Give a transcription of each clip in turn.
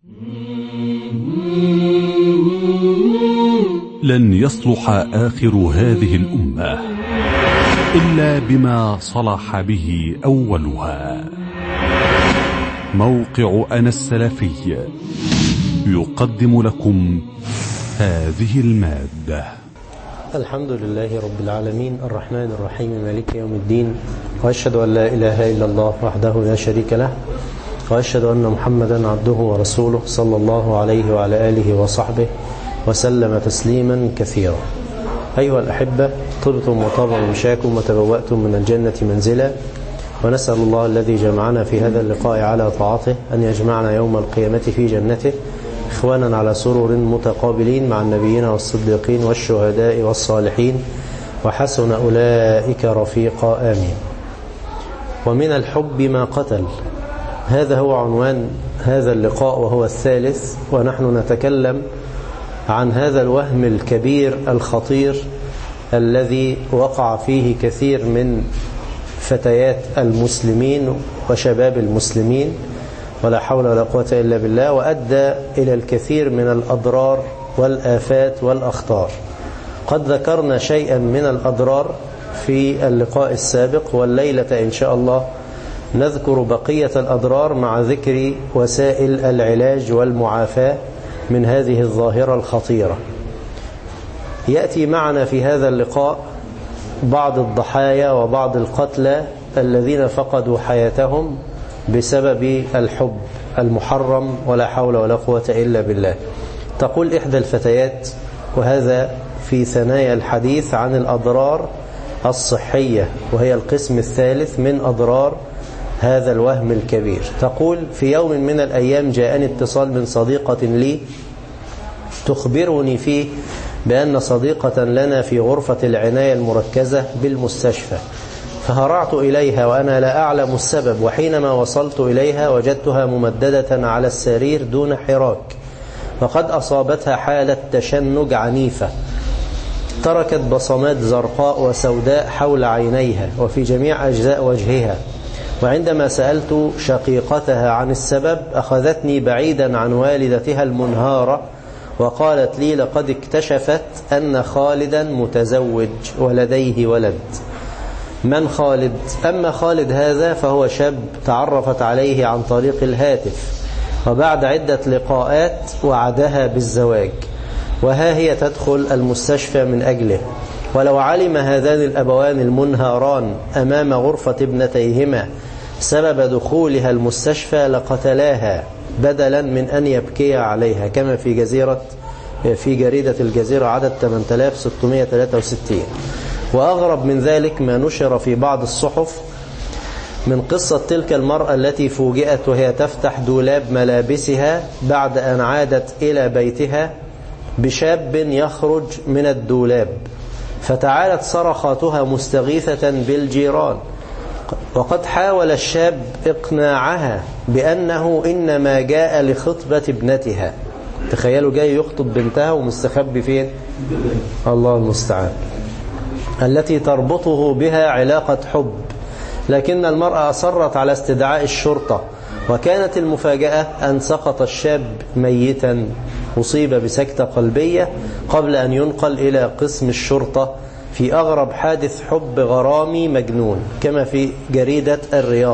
لن يصلح آخر هذه الأمة إلا بما صلح به أولها موقع أنا السلفي يقدم لكم هذه المادة الحمد لله رب العالمين الرحمن الرحيم مالك يوم الدين وأشهد أن لا إله إلا الله وحده لا شريك له وأشهد أن محمدا عبده ورسوله صلى الله عليه وعلى آله وصحبه وسلم تسليما كثيرا أيها الأحبة طبتم وطاب مشاكم وتبوأتم من الجنة منزلا ونسأل الله الذي جمعنا في هذا اللقاء على طاعته أن يجمعنا يوم القيامة في جنته إخوانا على سرر متقابلين مع النبيين والصديقين والشهداء والصالحين وحسن أولئك رفيقا آمين ومن الحب ما قتل هذا هو عنوان هذا اللقاء وهو الثالث ونحن نتكلم عن هذا الوهم الكبير الخطير الذي وقع فيه كثير من فتيات المسلمين وشباب المسلمين ولا حول ولا قوة إلا بالله وأدى إلى الكثير من الأضرار والآفات والأخطار قد ذكرنا شيئا من الأضرار في اللقاء السابق والليلة إن شاء الله نذكر بقية الأضرار مع ذكر وسائل العلاج والمعافاة من هذه الظاهرة الخطيرة يأتي معنا في هذا اللقاء بعض الضحايا وبعض القتلى الذين فقدوا حياتهم بسبب الحب المحرم ولا حول ولا قوة إلا بالله تقول إحدى الفتيات وهذا في ثنايا الحديث عن الأضرار الصحية وهي القسم الثالث من أضرار هذا الوهم الكبير تقول في يوم من الأيام جاءني اتصال من صديقة لي تخبرني فيه بأن صديقة لنا في غرفة العناية المركزة بالمستشفى فهرعت إليها وأنا لا أعلم السبب وحينما وصلت إليها وجدتها ممددة على السرير دون حراك وقد أصابتها حالة تشنج عنيفة تركت بصمات زرقاء وسوداء حول عينيها وفي جميع أجزاء وجهها وعندما سألت شقيقتها عن السبب أخذتني بعيدا عن والدتها المنهارة وقالت لي لقد اكتشفت أن خالدا متزوج ولديه ولد من خالد؟ أما خالد هذا فهو شاب تعرفت عليه عن طريق الهاتف وبعد عدة لقاءات وعدها بالزواج وها هي تدخل المستشفى من أجله ولو علم هذان الأبوان المنهاران أمام غرفة ابنتيهما سبب دخولها المستشفى لقتلاها بدلا من أن يبكي عليها كما في جزيرة في جريدة الجزيرة عدد 8663 وأغرب من ذلك ما نشر في بعض الصحف من قصة تلك المرأة التي فوجئت وهي تفتح دولاب ملابسها بعد أن عادت إلى بيتها بشاب يخرج من الدولاب فتعالت صرخاتها مستغيثة بالجيران وقد حاول الشاب إقناعها بأنه إنما جاء لخطبة ابنتها تخيلوا جاي يخطب بنتها ومستخبي فين الله المستعان التي تربطه بها علاقة حب لكن المرأة أصرت على استدعاء الشرطة وكانت المفاجأة أن سقط الشاب ميتا أصيب بسكتة قلبية قبل أن ينقل إلى قسم الشرطة في أغرب حادث حب غرامي مجنون كما في جريدة الرياض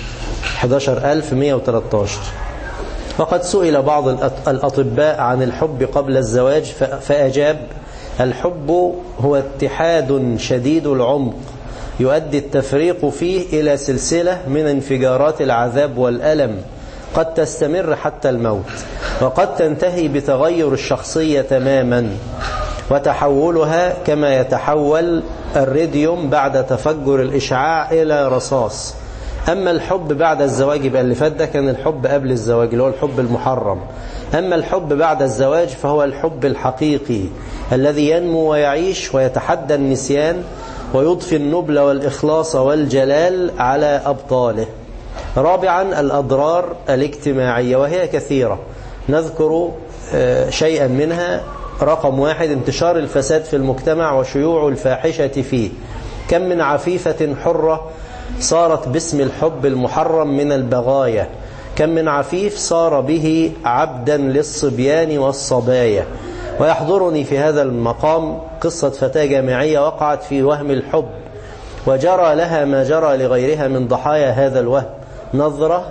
11113 وقد سئل بعض الأطباء عن الحب قبل الزواج فأجاب الحب هو اتحاد شديد العمق يؤدي التفريق فيه إلى سلسلة من انفجارات العذاب والألم قد تستمر حتى الموت وقد تنتهي بتغير الشخصية تماما وتحولها كما يتحول الريديوم بعد تفجر الإشعاع إلى رصاص أما الحب بعد الزواج يبقى اللي فات ده كان الحب قبل الزواج اللي هو الحب المحرم أما الحب بعد الزواج فهو الحب الحقيقي الذي ينمو ويعيش ويتحدى النسيان ويضفي النبل والإخلاص والجلال على أبطاله رابعا الأضرار الاجتماعية وهي كثيرة نذكر شيئا منها رقم واحد انتشار الفساد في المجتمع وشيوع الفاحشة فيه كم من عفيفة حرة صارت باسم الحب المحرم من البغايا كم من عفيف صار به عبدا للصبيان والصبايا ويحضرني في هذا المقام قصة فتاة جامعية وقعت في وهم الحب وجرى لها ما جرى لغيرها من ضحايا هذا الوهم نظرة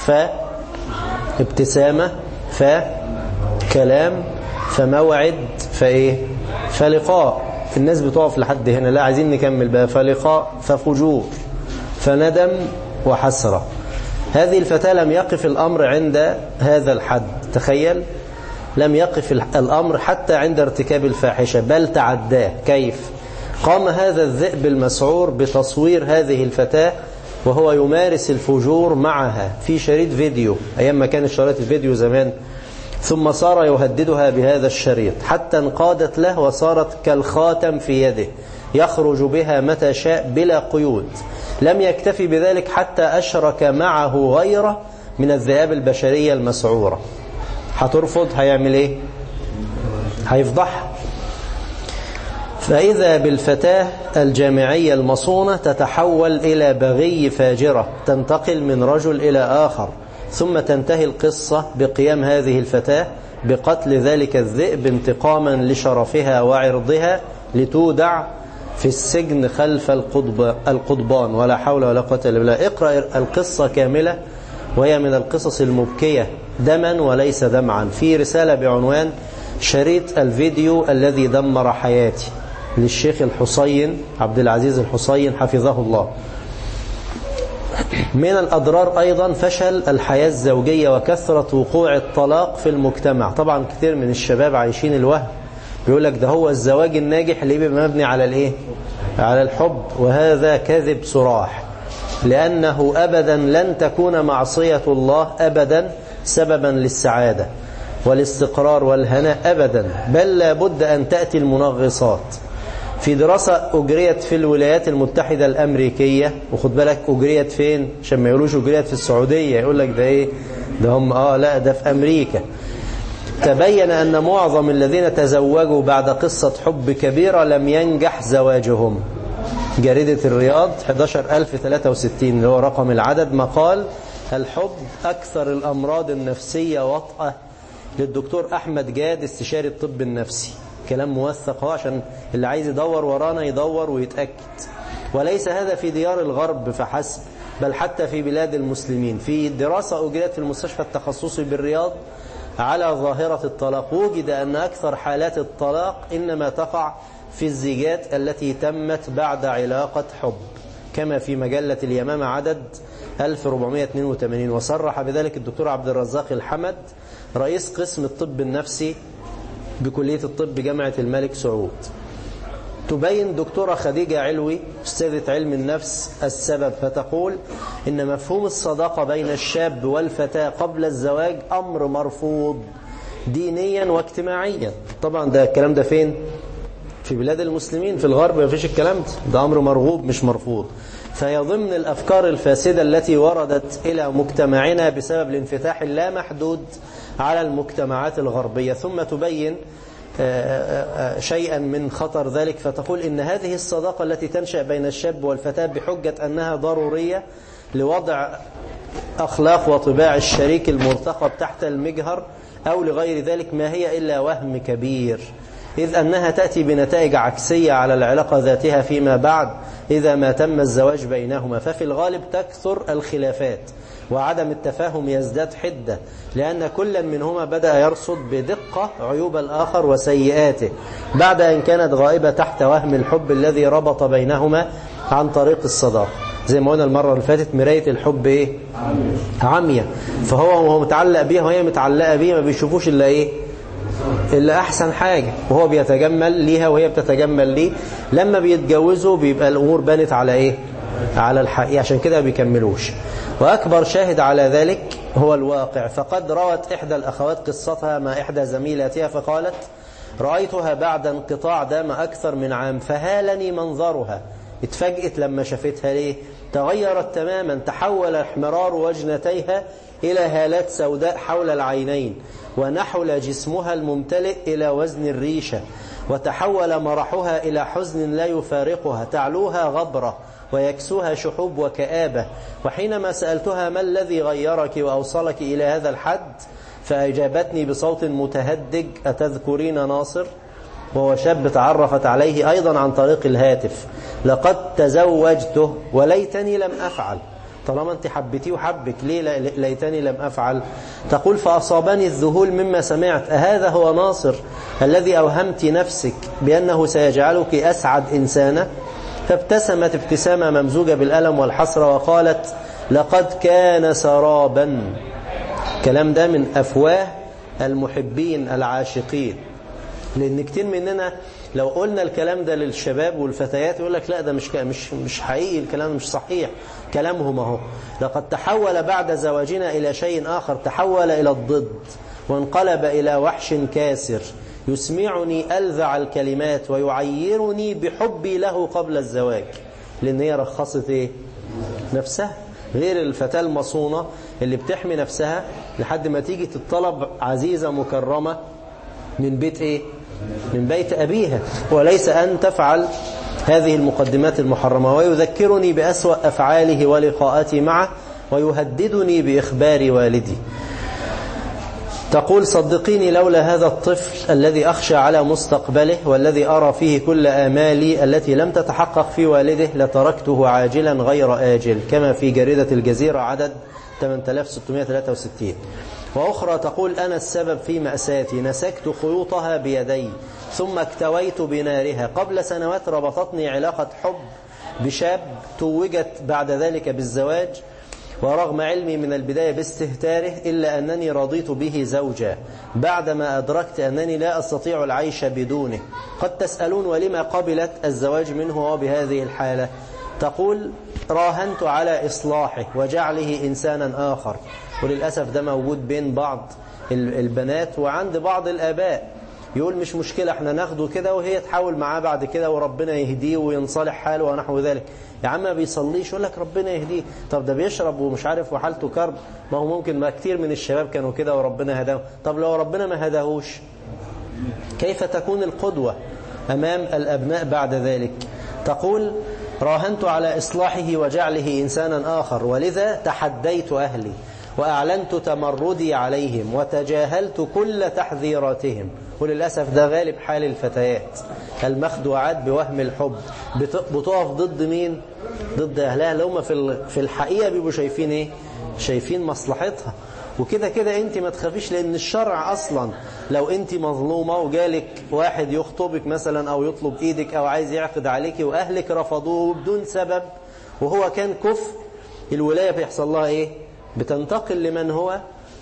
فابتسامة فكلام فموعد فايه فلقاء الناس بتقف لحد هنا لا عايزين نكمل بقى فلقاء ففجور فندم وحسرة هذه الفتاة لم يقف الأمر عند هذا الحد تخيل لم يقف الأمر حتى عند ارتكاب الفاحشة بل تعداه كيف قام هذا الذئب المسعور بتصوير هذه الفتاة وهو يمارس الفجور معها في شريط فيديو أيام ما كان شريط الفيديو زمان ثم صار يهددها بهذا الشريط حتى انقادت له وصارت كالخاتم في يده يخرج بها متى شاء بلا قيود لم يكتفي بذلك حتى أشرك معه غيره من الذئاب البشرية المسعورة هترفض هيعمل ايه هيفضح فإذا بالفتاة الجامعية المصونة تتحول إلى بغي فاجرة تنتقل من رجل إلى آخر ثم تنتهي القصة بقيام هذه الفتاة بقتل ذلك الذئب انتقاما لشرفها وعرضها لتودع في السجن خلف القضب القضبان ولا حول ولا قوة إلا بالله اقرأ القصة كاملة وهي من القصص المبكية دما وليس دمعا في رسالة بعنوان شريط الفيديو الذي دمر حياتي للشيخ الحسين عبد العزيز الحسين حفظه الله من الأضرار أيضا فشل الحياة الزوجية وكثرة وقوع الطلاق في المجتمع طبعا كثير من الشباب عايشين الوهم بيقول لك ده هو الزواج الناجح اللي بيبقى مبني على الايه على الحب وهذا كذب صراح لأنه أبدا لن تكون معصية الله أبدا سببا للسعادة والاستقرار والهناء أبدا بل لابد أن تأتي المنغصات في دراسة أجريت في الولايات المتحدة الأمريكية وخد بالك أجريت فين عشان ما يقولوش أجريت في السعودية يقول لك ده إيه ده هم آه لا ده في أمريكا تبين أن معظم الذين تزوجوا بعد قصة حب كبيرة لم ينجح زواجهم جريدة الرياض 11063 اللي هو رقم العدد مقال الحب أكثر الأمراض النفسية وطأة للدكتور أحمد جاد استشاري الطب النفسي كلام موثق هو عشان اللي عايز يدور ورانا يدور ويتأكد وليس هذا في ديار الغرب فحسب بل حتى في بلاد المسلمين في دراسة أجريت في المستشفى التخصصي بالرياض على ظاهرة الطلاق وجد أن أكثر حالات الطلاق إنما تقع في الزيجات التي تمت بعد علاقة حب كما في مجلة اليمامة عدد 1482 وصرح بذلك الدكتور عبد الرزاق الحمد رئيس قسم الطب النفسي بكلية الطب جامعة الملك سعود تبين دكتورة خديجة علوي أستاذة علم النفس السبب فتقول إن مفهوم الصداقة بين الشاب والفتاة قبل الزواج أمر مرفوض دينيا واجتماعيا طبعا ده الكلام ده فين في بلاد المسلمين في الغرب ما فيش الكلام ده ده أمر مرغوب مش مرفوض فهي ضمن الأفكار الفاسدة التي وردت إلى مجتمعنا بسبب الانفتاح اللامحدود على المجتمعات الغربية ثم تبين شيئا من خطر ذلك فتقول إن هذه الصداقة التي تنشأ بين الشاب والفتاة بحجة أنها ضرورية لوضع أخلاق وطباع الشريك المرتقب تحت المجهر أو لغير ذلك ما هي إلا وهم كبير إذ أنها تأتي بنتائج عكسية على العلاقة ذاتها فيما بعد إذا ما تم الزواج بينهما ففي الغالب تكثر الخلافات وعدم التفاهم يزداد حدة لأن كل منهما بدأ يرصد بدقة عيوب الآخر وسيئاته بعد أن كانت غائبة تحت وهم الحب الذي ربط بينهما عن طريق الصداقة زي ما قلنا المرة اللي فاتت مراية الحب إيه؟ عمية فهو وهو متعلق بيها وهي متعلقة بيه ما بيشوفوش إلا إيه إلا أحسن حاجة وهو بيتجمل ليها وهي بتتجمل ليه لما بيتجوزوا بيبقى الأمور بانت على إيه على الحقيقة عشان كده ما بيكملوش وأكبر شاهد على ذلك هو الواقع فقد روت إحدى الأخوات قصتها مع إحدى زميلاتها فقالت رأيتها بعد انقطاع دام أكثر من عام فهالني منظرها اتفاجئت لما شافتها ليه تغيرت تماما تحول احمرار وجنتيها إلى هالات سوداء حول العينين ونحل جسمها الممتلئ إلى وزن الريشة وتحول مرحها إلى حزن لا يفارقها تعلوها غبرة ويكسوها شحوب وكآبة وحينما سألتها ما الذي غيرك وأوصلك إلى هذا الحد فأجابتني بصوت متهدج أتذكرين ناصر وهو شاب تعرفت عليه أيضا عن طريق الهاتف لقد تزوجته وليتني لم أفعل طالما أنت حبتيه وحبك ليه ليتني لم أفعل تقول فأصابني الذهول مما سمعت أهذا هو ناصر الذي أوهمت نفسك بأنه سيجعلك أسعد إنسانة فابتسمت ابتسامة ممزوجة بالألم والحسرة وقالت لقد كان سرابا كلام ده من أفواه المحبين العاشقين لأن كتير مننا لو قلنا الكلام ده للشباب والفتيات يقول لك لا ده مش مش مش حقيقي الكلام مش صحيح كلامهم اهو لقد تحول بعد زواجنا إلى شيء آخر تحول إلى الضد وانقلب إلى وحش كاسر يسمعني ألذع الكلمات ويعيرني بحبي له قبل الزواج لأن هي رخصت إيه؟ نفسها غير الفتاة المصونة اللي بتحمي نفسها لحد ما تيجي تطلب عزيزة مكرمة من بيت إيه؟ من بيت أبيها وليس أن تفعل هذه المقدمات المحرمة ويذكرني بأسوأ أفعاله ولقاءاتي معه ويهددني بإخبار والدي تقول صدقيني لولا هذا الطفل الذي أخشى على مستقبله والذي أرى فيه كل آمالي التي لم تتحقق في والده لتركته عاجلا غير آجل كما في جريدة الجزيرة عدد 8663 وأخرى تقول أنا السبب في مأساتي نسكت خيوطها بيدي ثم اكتويت بنارها قبل سنوات ربطتني علاقة حب بشاب توجت بعد ذلك بالزواج ورغم علمي من البداية باستهتاره إلا أنني رضيت به زوجا بعدما أدركت أنني لا أستطيع العيش بدونه قد تسألون ولما قبلت الزواج منه وبهذه الحالة تقول راهنت على إصلاحه وجعله إنسانا آخر وللأسف ده موجود بين بعض البنات وعند بعض الآباء يقول مش مشكلة احنا ناخده كده وهي تحاول معاه بعد كده وربنا يهديه وينصلح حاله ونحو ذلك يا عم ما بيصليش يقول لك ربنا يهديه طب ده بيشرب ومش عارف وحالته كرب ما هو ممكن ما كتير من الشباب كانوا كده وربنا هداه طب لو ربنا ما هداهوش كيف تكون القدوة أمام الأبناء بعد ذلك تقول راهنت على إصلاحه وجعله إنسانا آخر ولذا تحديت أهلي وأعلنت تمردي عليهم وتجاهلت كل تحذيراتهم وللأسف ده غالب حال الفتيات المخدوعات بوهم الحب بتقف ضد مين ضد أهلها اللي هم في الحقيقة بيبقوا شايفين إيه شايفين مصلحتها وكده كده انت ما تخافيش لان الشرع اصلا لو انت مظلومة وجالك واحد يخطبك مثلا او يطلب ايدك او عايز يعقد عليك واهلك رفضوه بدون سبب وهو كان كفء الولاية بيحصل لها ايه بتنتقل لمن هو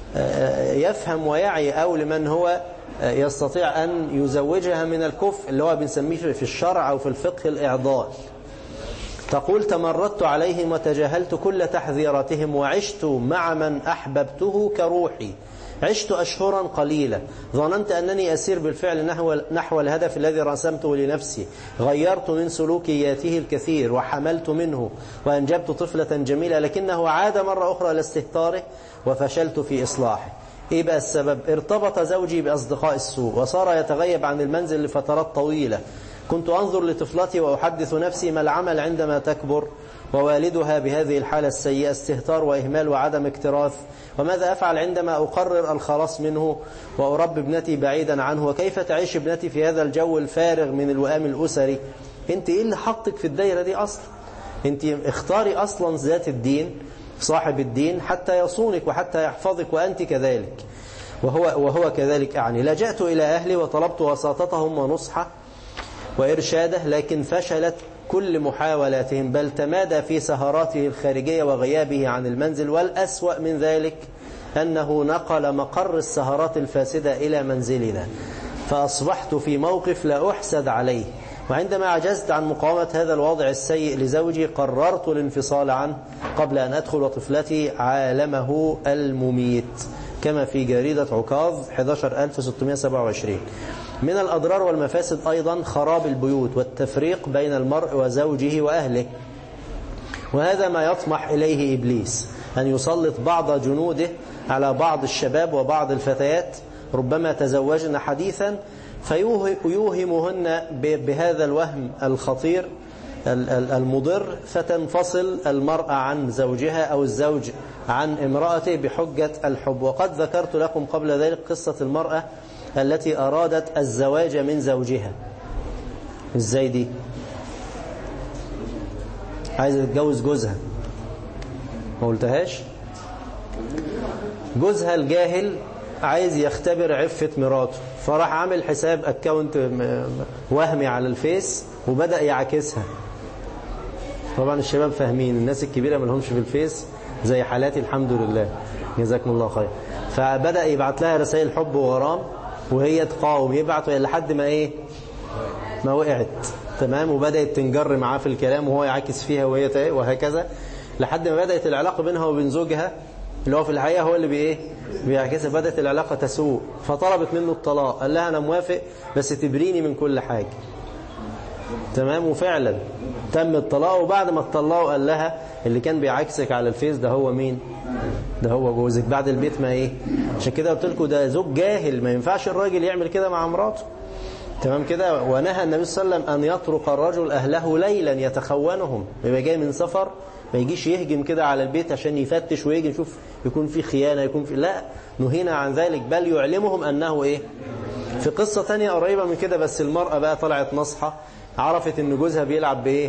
يفهم ويعي او لمن هو يستطيع أن يزوجها من الكفء اللي هو بنسميه في الشرع أو في الفقه الإعضال تقول تمردت عليهم وتجاهلت كل تحذيراتهم وعشت مع من أحببته كروحي عشت أشهرا قليلة ظننت أنني أسير بالفعل نحو, نحو الهدف الذي رسمته لنفسي غيرت من سلوكياته الكثير وحملت منه وأنجبت طفلة جميلة لكنه عاد مرة أخرى لاستهتاره وفشلت في إصلاحه إيه بقى السبب ارتبط زوجي بأصدقاء السوء وصار يتغيب عن المنزل لفترات طويلة كنت أنظر لطفلتي وأحدث نفسي ما العمل عندما تكبر ووالدها بهذه الحالة السيئة استهتار وإهمال وعدم اكتراث وماذا أفعل عندما أقرر الخلاص منه وأربي ابنتي بعيدا عنه وكيف تعيش ابنتي في هذا الجو الفارغ من الوئام الأسري انت إيه اللي حطك في الدايرة دي أصلا انت اختاري أصلا ذات الدين صاحب الدين حتى يصونك وحتى يحفظك وأنت كذلك وهو, وهو كذلك أعني لجأت إلى أهلي وطلبت وساطتهم ونصحه وإرشاده لكن فشلت كل محاولاتهم بل تمادى في سهراته الخارجية وغيابه عن المنزل والأسوأ من ذلك أنه نقل مقر السهرات الفاسدة إلى منزلنا فأصبحت في موقف لا أحسد عليه وعندما عجزت عن مقاومة هذا الوضع السيء لزوجي قررت الانفصال عنه قبل أن أدخل طفلتي عالمه المميت كما في جريدة عكاظ 11627 من الأضرار والمفاسد أيضا خراب البيوت والتفريق بين المرء وزوجه وأهله وهذا ما يطمح إليه إبليس أن يسلط بعض جنوده على بعض الشباب وبعض الفتيات ربما تزوجن حديثا فيوهمهن بهذا الوهم الخطير المضر فتنفصل المرأة عن زوجها أو الزوج عن امرأته بحجة الحب وقد ذكرت لكم قبل ذلك قصة المرأة التي أرادت الزواج من زوجها ازاي دي عايزة تتجوز جوزها ما قلتهاش جوزها الجاهل عايز يختبر عفة مراته فراح عامل حساب اكونت وهمي على الفيس وبدأ يعكسها طبعا الشباب فاهمين الناس الكبيرة ما لهمش في الفيس زي حالاتي الحمد لله جزاكم الله خير فبدأ يبعت لها رسائل حب وغرام وهي تقاوم يبعت لحد ما ايه ما وقعت تمام وبدأت تنجر معاه في الكلام وهو يعكس فيها وهي وهكذا لحد ما بدأت العلاقة بينها وبين زوجها اللي هو في الحقيقة هو اللي بإيه بيعكسها بدأت العلاقة تسوء فطلبت منه الطلاق قال لها أنا موافق بس تبريني من كل حاجة تمام وفعلا تم الطلاق وبعد ما اتطلقوا قال لها اللي كان بيعكسك على الفيس ده هو مين ده هو جوزك بعد البيت ما ايه عشان كده قلت لكم ده زوج جاهل ما ينفعش الراجل يعمل كده مع مراته تمام كده ونهى النبي صلى الله عليه وسلم أن يطرق الرجل أهله ليلا يتخونهم يبقى جاي من سفر ما يجيش يهجم كده على البيت عشان يفتش ويجي يشوف يكون في خيانة يكون في لا نهينا عن ذلك بل يعلمهم أنه إيه في قصة تانية قريبة من كده بس المرأة بقى طلعت نصحة عرفت ان جوزها بيلعب بايه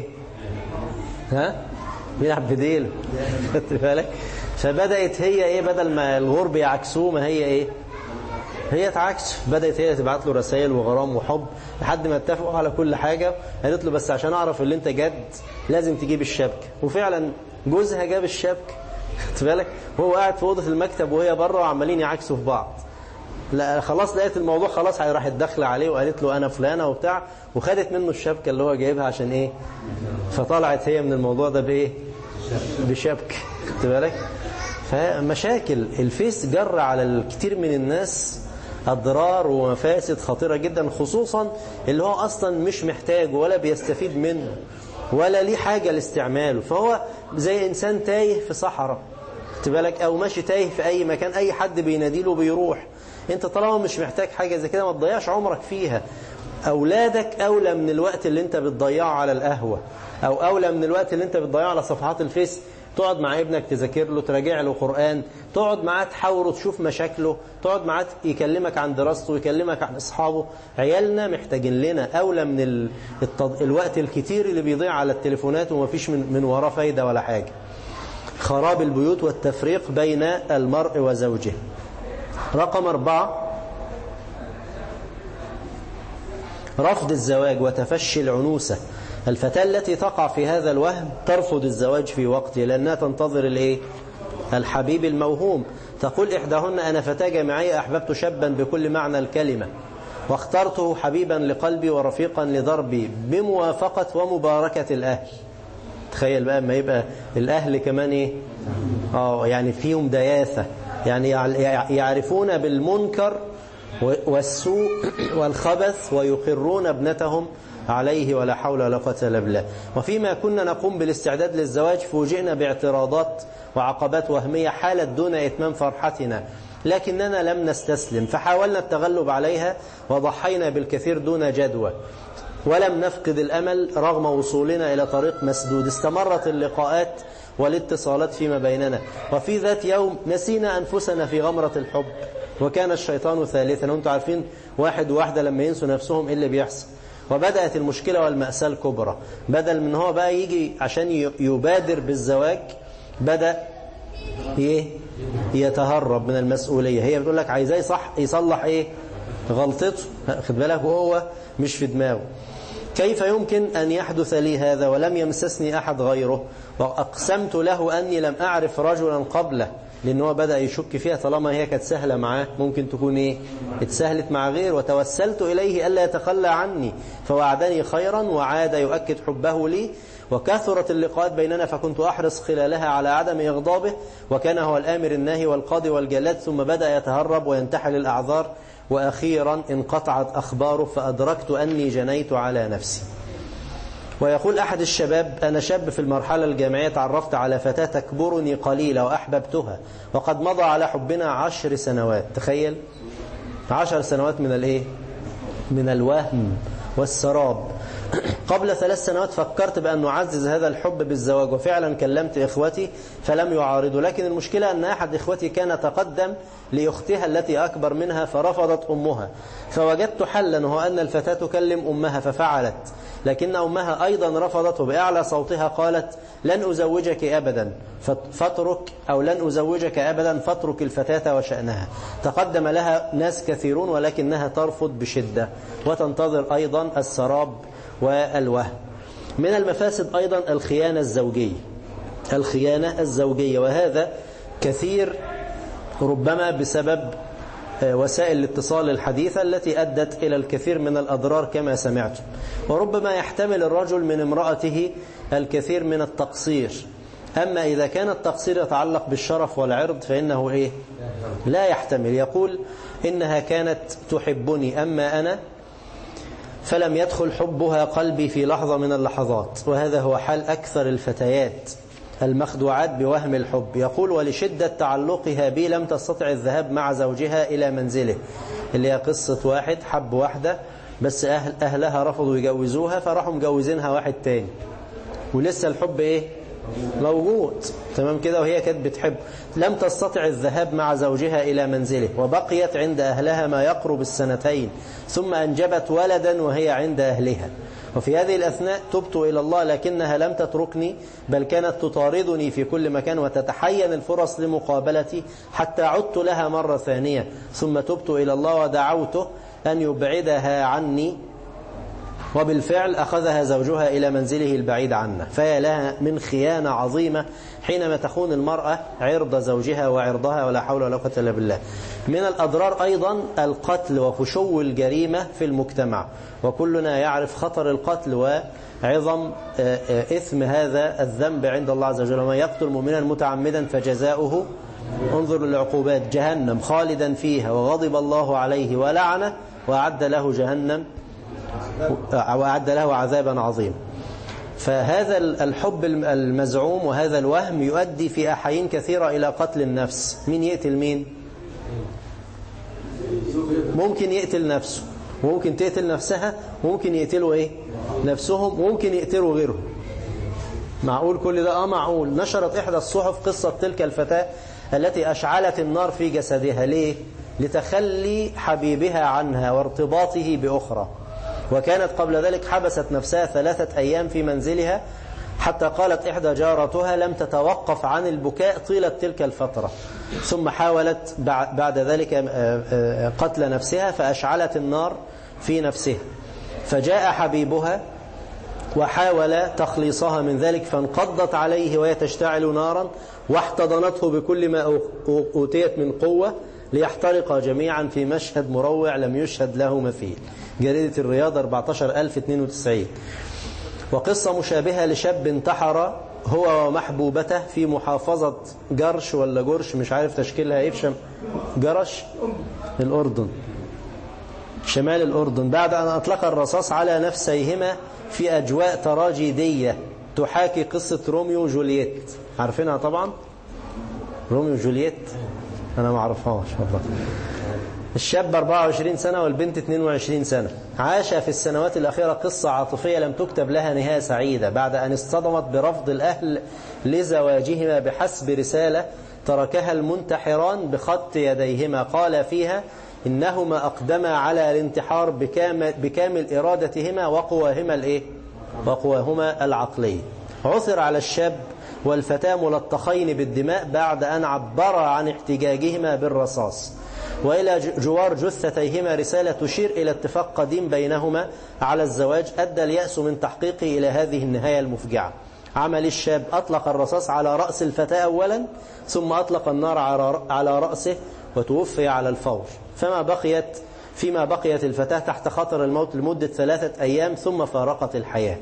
ها بيلعب بديل خدت بالك فبدأت هي ايه بدل ما الغرب يعكسوه ما هي ايه هي تعكس بدأت هي تبعت له رسائل وغرام وحب لحد ما اتفقوا على كل حاجة قالت له بس عشان اعرف اللي انت جد لازم تجيب الشبكة وفعلا جوزها جاب الشبكة خدت بالك وهو قاعد في اوضه المكتب وهي بره وعمالين يعكسوا في بعض لا خلاص لقيت الموضوع خلاص راحت داخله عليه وقالت له انا فلانه وبتاع وخدت منه الشبكه اللي هو جايبها عشان ايه فطلعت هي من الموضوع ده بايه بشبكه خدت بالك فمشاكل الفيس جر على الكثير من الناس أضرار ومفاسد خطيرة جدا خصوصا اللي هو أصلا مش محتاج ولا بيستفيد منه ولا ليه حاجة لاستعماله فهو زي إنسان تايه في صحراء خدت بالك أو ماشي تايه في أي مكان أي حد بيناديله بيروح انت طالما مش محتاج حاجة زي كده ما تضيعش عمرك فيها أولادك أولى من الوقت اللي انت بتضيعه على القهوة أو أولى من الوقت اللي انت بتضيعه على صفحات الفيس تقعد مع ابنك تذاكر له تراجع له قرآن تقعد معاه تحاوره تشوف مشاكله تقعد معاه يكلمك عن دراسته يكلمك عن أصحابه عيالنا محتاجين لنا أولى من ال... التض... الوقت الكتير اللي بيضيع على التليفونات ومفيش من, من وراه فايدة ولا حاجة خراب البيوت والتفريق بين المرء وزوجه رقم أربعة رفض الزواج وتفشي العنوسة الفتاة التي تقع في هذا الوهم ترفض الزواج في وقته لأنها تنتظر الايه الحبيب الموهوم تقول إحداهن أنا فتاة جامعية أحببت شابا بكل معنى الكلمة واخترته حبيبا لقلبي ورفيقا لضربي بموافقة ومباركة الأهل تخيل بقى ما يبقى الأهل كمان إيه آه يعني فيهم دياثة يعني يعرفون بالمنكر والسوء والخبث ويقرون ابنتهم عليه ولا حول ولا قوة إلا بالله وفيما كنا نقوم بالاستعداد للزواج فوجئنا باعتراضات وعقبات وهمية حالت دون إتمام فرحتنا لكننا لم نستسلم فحاولنا التغلب عليها وضحينا بالكثير دون جدوى ولم نفقد الأمل رغم وصولنا إلى طريق مسدود استمرت اللقاءات والاتصالات فيما بيننا وفي ذات يوم نسينا أنفسنا في غمرة الحب وكان الشيطان ثالثا وانتم عارفين واحد وواحدة لما ينسوا نفسهم إيه اللي بيحصل وبدأت المشكلة والمأساة الكبرى بدل من هو بقى يجي عشان يبادر بالزواج بدأ ايه يتهرب من المسؤولية هي بتقول لك عايزاه صح يصلح ايه غلطته خد بالك وهو مش في دماغه كيف يمكن أن يحدث لي هذا ولم يمسسني أحد غيره وأقسمت له أني لم أعرف رجلا قبله لأن هو بدأ يشك فيها طالما هي كانت سهلة معاه ممكن تكون إيه اتسهلت مع غير وتوسلت إليه ألا يتخلى عني فوعدني خيرا وعاد يؤكد حبه لي وكثرت اللقاءات بيننا فكنت أحرص خلالها على عدم إغضابه وكان هو الآمر الناهي والقاضي والجلاد ثم بدأ يتهرب وينتحل الأعذار وأخيرا انقطعت أخباره فأدركت أني جنيت على نفسي ويقول أحد الشباب أنا شاب في المرحلة الجامعية تعرفت على فتاة تكبرني قليلا وأحببتها وقد مضى على حبنا عشر سنوات تخيل عشر سنوات من الإيه من الوهم والسراب قبل ثلاث سنوات فكرت بأن نعزز هذا الحب بالزواج وفعلا كلمت إخوتي فلم يعارضوا لكن المشكلة أن أحد إخوتي كان تقدم لأختها التي أكبر منها فرفضت أمها فوجدت حلا وهو أن الفتاة تكلم أمها ففعلت لكن أمها أيضا رفضته بأعلى صوتها قالت لن أزوجك أبدا فاترك أو لن أزوجك أبدا فاترك الفتاة وشأنها تقدم لها ناس كثيرون ولكنها ترفض بشدة وتنتظر أيضا السراب والوهم من المفاسد أيضا الخيانة الزوجية الخيانة الزوجية وهذا كثير ربما بسبب وسائل الاتصال الحديثة التي أدت إلى الكثير من الأضرار كما سمعتم وربما يحتمل الرجل من امرأته الكثير من التقصير أما إذا كان التقصير يتعلق بالشرف والعرض فإنه إيه؟ لا يحتمل يقول إنها كانت تحبني أما أنا فلم يدخل حبها قلبي في لحظة من اللحظات وهذا هو حال أكثر الفتيات المخدوعات بوهم الحب يقول ولشدة تعلقها بي لم تستطع الذهاب مع زوجها إلى منزله اللي هي قصة واحد حب واحدة بس أهل أهلها رفضوا يجوزوها فراحوا مجوزينها واحد تاني ولسه الحب إيه موجود تمام كده وهي كانت بتحب لم تستطع الذهاب مع زوجها إلى منزله وبقيت عند أهلها ما يقرب السنتين ثم أنجبت ولدا وهي عند أهلها وفي هذه الأثناء تبت إلى الله لكنها لم تتركني بل كانت تطاردني في كل مكان وتتحين الفرص لمقابلتي حتى عدت لها مرة ثانية ثم تبت إلى الله ودعوته أن يبعدها عني وبالفعل أخذها زوجها إلى منزله البعيد عنا فهي لها من خيانة عظيمة حينما تخون المرأة عرض زوجها وعرضها ولا حول ولا قوة إلا بالله من الأضرار أيضا القتل وفشو الجريمة في المجتمع وكلنا يعرف خطر القتل وعظم إثم هذا الذنب عند الله عز وجل ومن يقتل مؤمنا متعمدا فجزاؤه انظر للعقوبات جهنم خالدا فيها وغضب الله عليه ولعنه وأعد له جهنم وأعد له عذابا عظيما فهذا الحب المزعوم وهذا الوهم يؤدي في أحايين كثيرة إلى قتل النفس مين يقتل مين ممكن يقتل نفسه وممكن تقتل نفسها وممكن يقتلوا ايه نفسهم وممكن يقتلوا غيرهم معقول كل ده اه معقول نشرت إحدى الصحف قصة تلك الفتاة التي أشعلت النار في جسدها ليه لتخلي حبيبها عنها وارتباطه بأخرى وكانت قبل ذلك حبست نفسها ثلاثة أيام في منزلها حتى قالت إحدى جارتها لم تتوقف عن البكاء طيلة تلك الفترة ثم حاولت بعد ذلك قتل نفسها فأشعلت النار في نفسها فجاء حبيبها وحاول تخليصها من ذلك فانقضت عليه وهي تشتعل نارا واحتضنته بكل ما أوتيت من قوة ليحترق جميعا في مشهد مروع لم يشهد له مثيل جريدة الرياض 14092 وقصة مشابهة لشاب انتحر هو ومحبوبته في محافظة جرش ولا جرش مش عارف تشكيلها ايه شم... جرش الأردن شمال الأردن بعد أن أطلق الرصاص على نفسيهما في أجواء تراجيدية تحاكي قصة روميو وجولييت عارفينها طبعا روميو وجولييت أنا ما أعرفهاش والله الشاب 24 سنة والبنت 22 سنة عاش في السنوات الأخيرة قصة عاطفية لم تكتب لها نهاية سعيدة بعد أن اصطدمت برفض الأهل لزواجهما بحسب رسالة تركها المنتحران بخط يديهما قال فيها إنهما أقدما على الانتحار بكامل, بكامل إرادتهما وقواهما الإيه؟ وقواهما العقلية عثر على الشاب والفتاة ملطخين بالدماء بعد أن عبر عن احتجاجهما بالرصاص وإلى جوار جثتيهما رسالة تشير إلى اتفاق قديم بينهما على الزواج أدى اليأس من تحقيقه إلى هذه النهاية المفجعة عمل الشاب أطلق الرصاص على رأس الفتاة أولا ثم أطلق النار على رأسه وتوفي على الفور فما بقيت فيما بقيت الفتاة تحت خطر الموت لمدة ثلاثة أيام ثم فارقت الحياة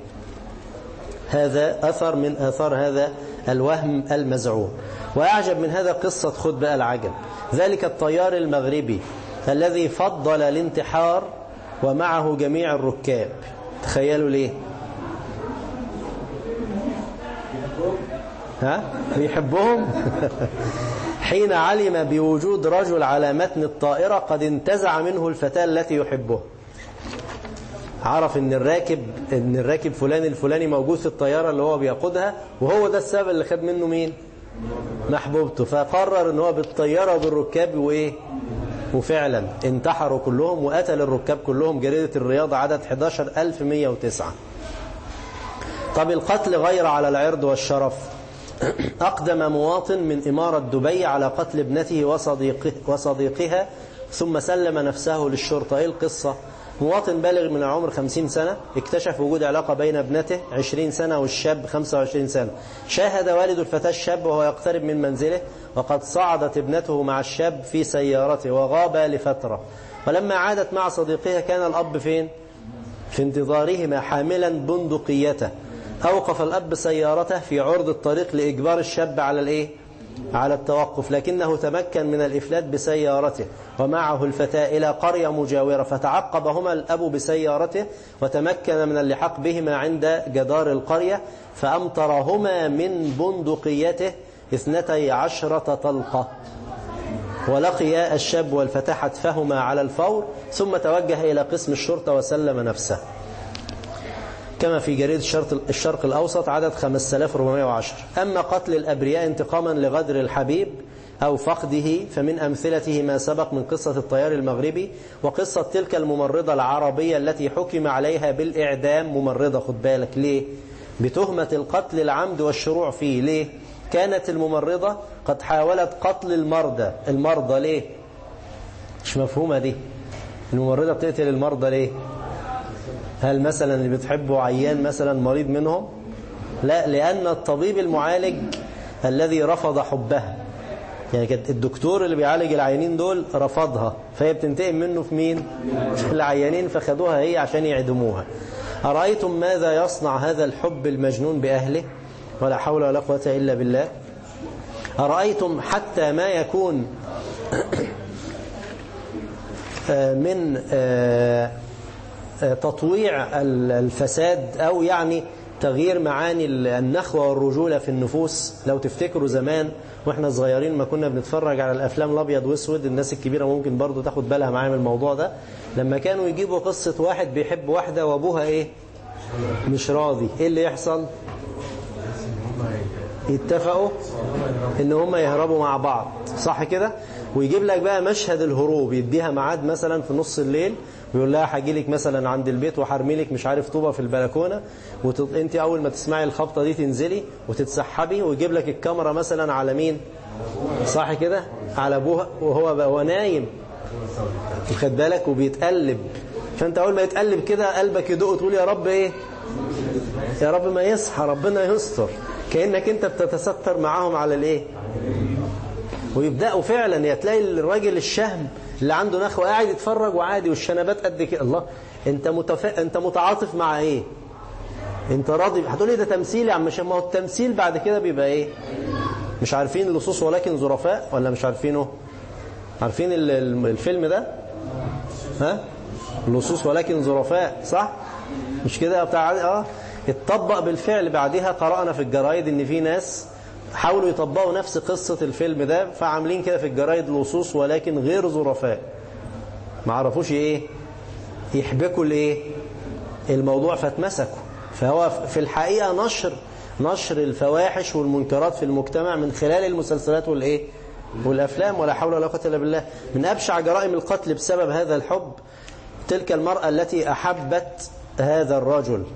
هذا أثر من أثار هذا الوهم المزعوم وأعجب من هذا قصة خد بقى العجب ذلك الطيار المغربي الذي فضل الانتحار ومعه جميع الركاب تخيلوا ليه ها بيحبهم حين علم بوجود رجل على متن الطائرة قد انتزع منه الفتاة التي يحبه عرف ان الراكب ان الراكب فلان الفلاني موجود في الطيارة اللي هو بيقودها وهو ده السبب اللي خد منه مين محبوبته فقرر ان هو بالطيارة وبالركاب وايه وفعلا انتحروا كلهم وقتل الركاب كلهم جريدة الرياضة عدد 11109 طب القتل غير على العرض والشرف أقدم مواطن من إمارة دبي على قتل ابنته وصديقه وصديقها ثم سلم نفسه للشرطة إيه القصة مواطن بالغ من العمر 50 سنة اكتشف وجود علاقة بين ابنته 20 سنة والشاب 25 سنة شاهد والد الفتاة الشاب وهو يقترب من منزله وقد صعدت ابنته مع الشاب في سيارته وغاب لفترة ولما عادت مع صديقها كان الأب فين؟ في انتظارهما حاملا بندقيته أوقف الأب سيارته في عرض الطريق لإجبار الشاب على الإيه؟ على التوقف لكنه تمكن من الإفلات بسيارته ومعه الفتاة إلى قرية مجاورة فتعقبهما الأب بسيارته وتمكن من اللحاق بهما عند جدار القرية فأمطرهما من بندقيته اثنتي عشرة طلقة ولقيا الشاب والفتاة حتفهما على الفور ثم توجه إلى قسم الشرطة وسلم نفسه كما في جريدة الشرق الأوسط عدد 5410 أما قتل الأبرياء انتقاما لغدر الحبيب أو فقده فمن أمثلته ما سبق من قصة الطيار المغربي وقصة تلك الممرضة العربية التي حكم عليها بالإعدام ممرضة خد بالك ليه بتهمة القتل العمد والشروع فيه ليه كانت الممرضة قد حاولت قتل المرضى المرضى ليه مش مفهومة دي الممرضة بتقتل المرضى ليه هل مثلا اللي بتحبه عيان مثلا مريض منهم لا لأن الطبيب المعالج الذي رفض حبها يعني كانت الدكتور اللي بيعالج العيانين دول رفضها فهي بتنتقم منه في مين في العيانين فخدوها هي عشان يعدموها أرأيتم ماذا يصنع هذا الحب المجنون بأهله ولا حول ولا قوة إلا بالله أرأيتم حتى ما يكون من تطويع الفساد أو يعني تغيير معاني النخوة والرجولة في النفوس لو تفتكروا زمان واحنا صغيرين ما كنا بنتفرج على الأفلام الأبيض واسود الناس الكبيرة ممكن برضو تاخد بالها معايا من الموضوع ده لما كانوا يجيبوا قصة واحد بيحب واحدة وابوها ايه مش راضي ايه اللي يحصل يتفقوا ان هم يهربوا مع بعض صح كده ويجيب لك بقى مشهد الهروب يديها ميعاد مثلا في نص الليل ويقول لها هاجي لك مثلا عند البيت وحرمي لك مش عارف طوبه في البلكونه وانت اول ما تسمعي الخبطه دي تنزلي وتتسحبي ويجيب لك الكاميرا مثلا على مين صح كده على ابوها وهو هو نايم خد بالك وبيتقلب فانت اول ما يتقلب كده قلبك يدق وتقول يا رب ايه يا رب ما يصحى ربنا يستر كانك انت بتتستر معاهم على الايه ويبداوا فعلا تلاقي الراجل الشهم اللي عنده نخوة قاعد يتفرج وعادي والشنبات قد كده الله انت متف... انت متعاطف مع ايه انت راضي هتقول لي ده تمثيل يا عم مش ما هو التمثيل بعد كده بيبقى ايه مش عارفين لصوص ولكن ظرفاء ولا مش عارفينه عارفين الفيلم ده ها لصوص ولكن ظرفاء صح مش كده بتاع اه اتطبق بالفعل بعدها قرأنا في الجرايد ان في ناس حاولوا يطبقوا نفس قصة الفيلم ده فعاملين كده في الجرايد لصوص ولكن غير ظرفاء ما عرفوش ايه يحبكوا الايه الموضوع فاتمسكوا فهو في الحقيقة نشر نشر الفواحش والمنكرات في المجتمع من خلال المسلسلات والايه والافلام ولا حول ولا قوه الا بالله من ابشع جرائم القتل بسبب هذا الحب تلك المرأة التي احبت هذا الرجل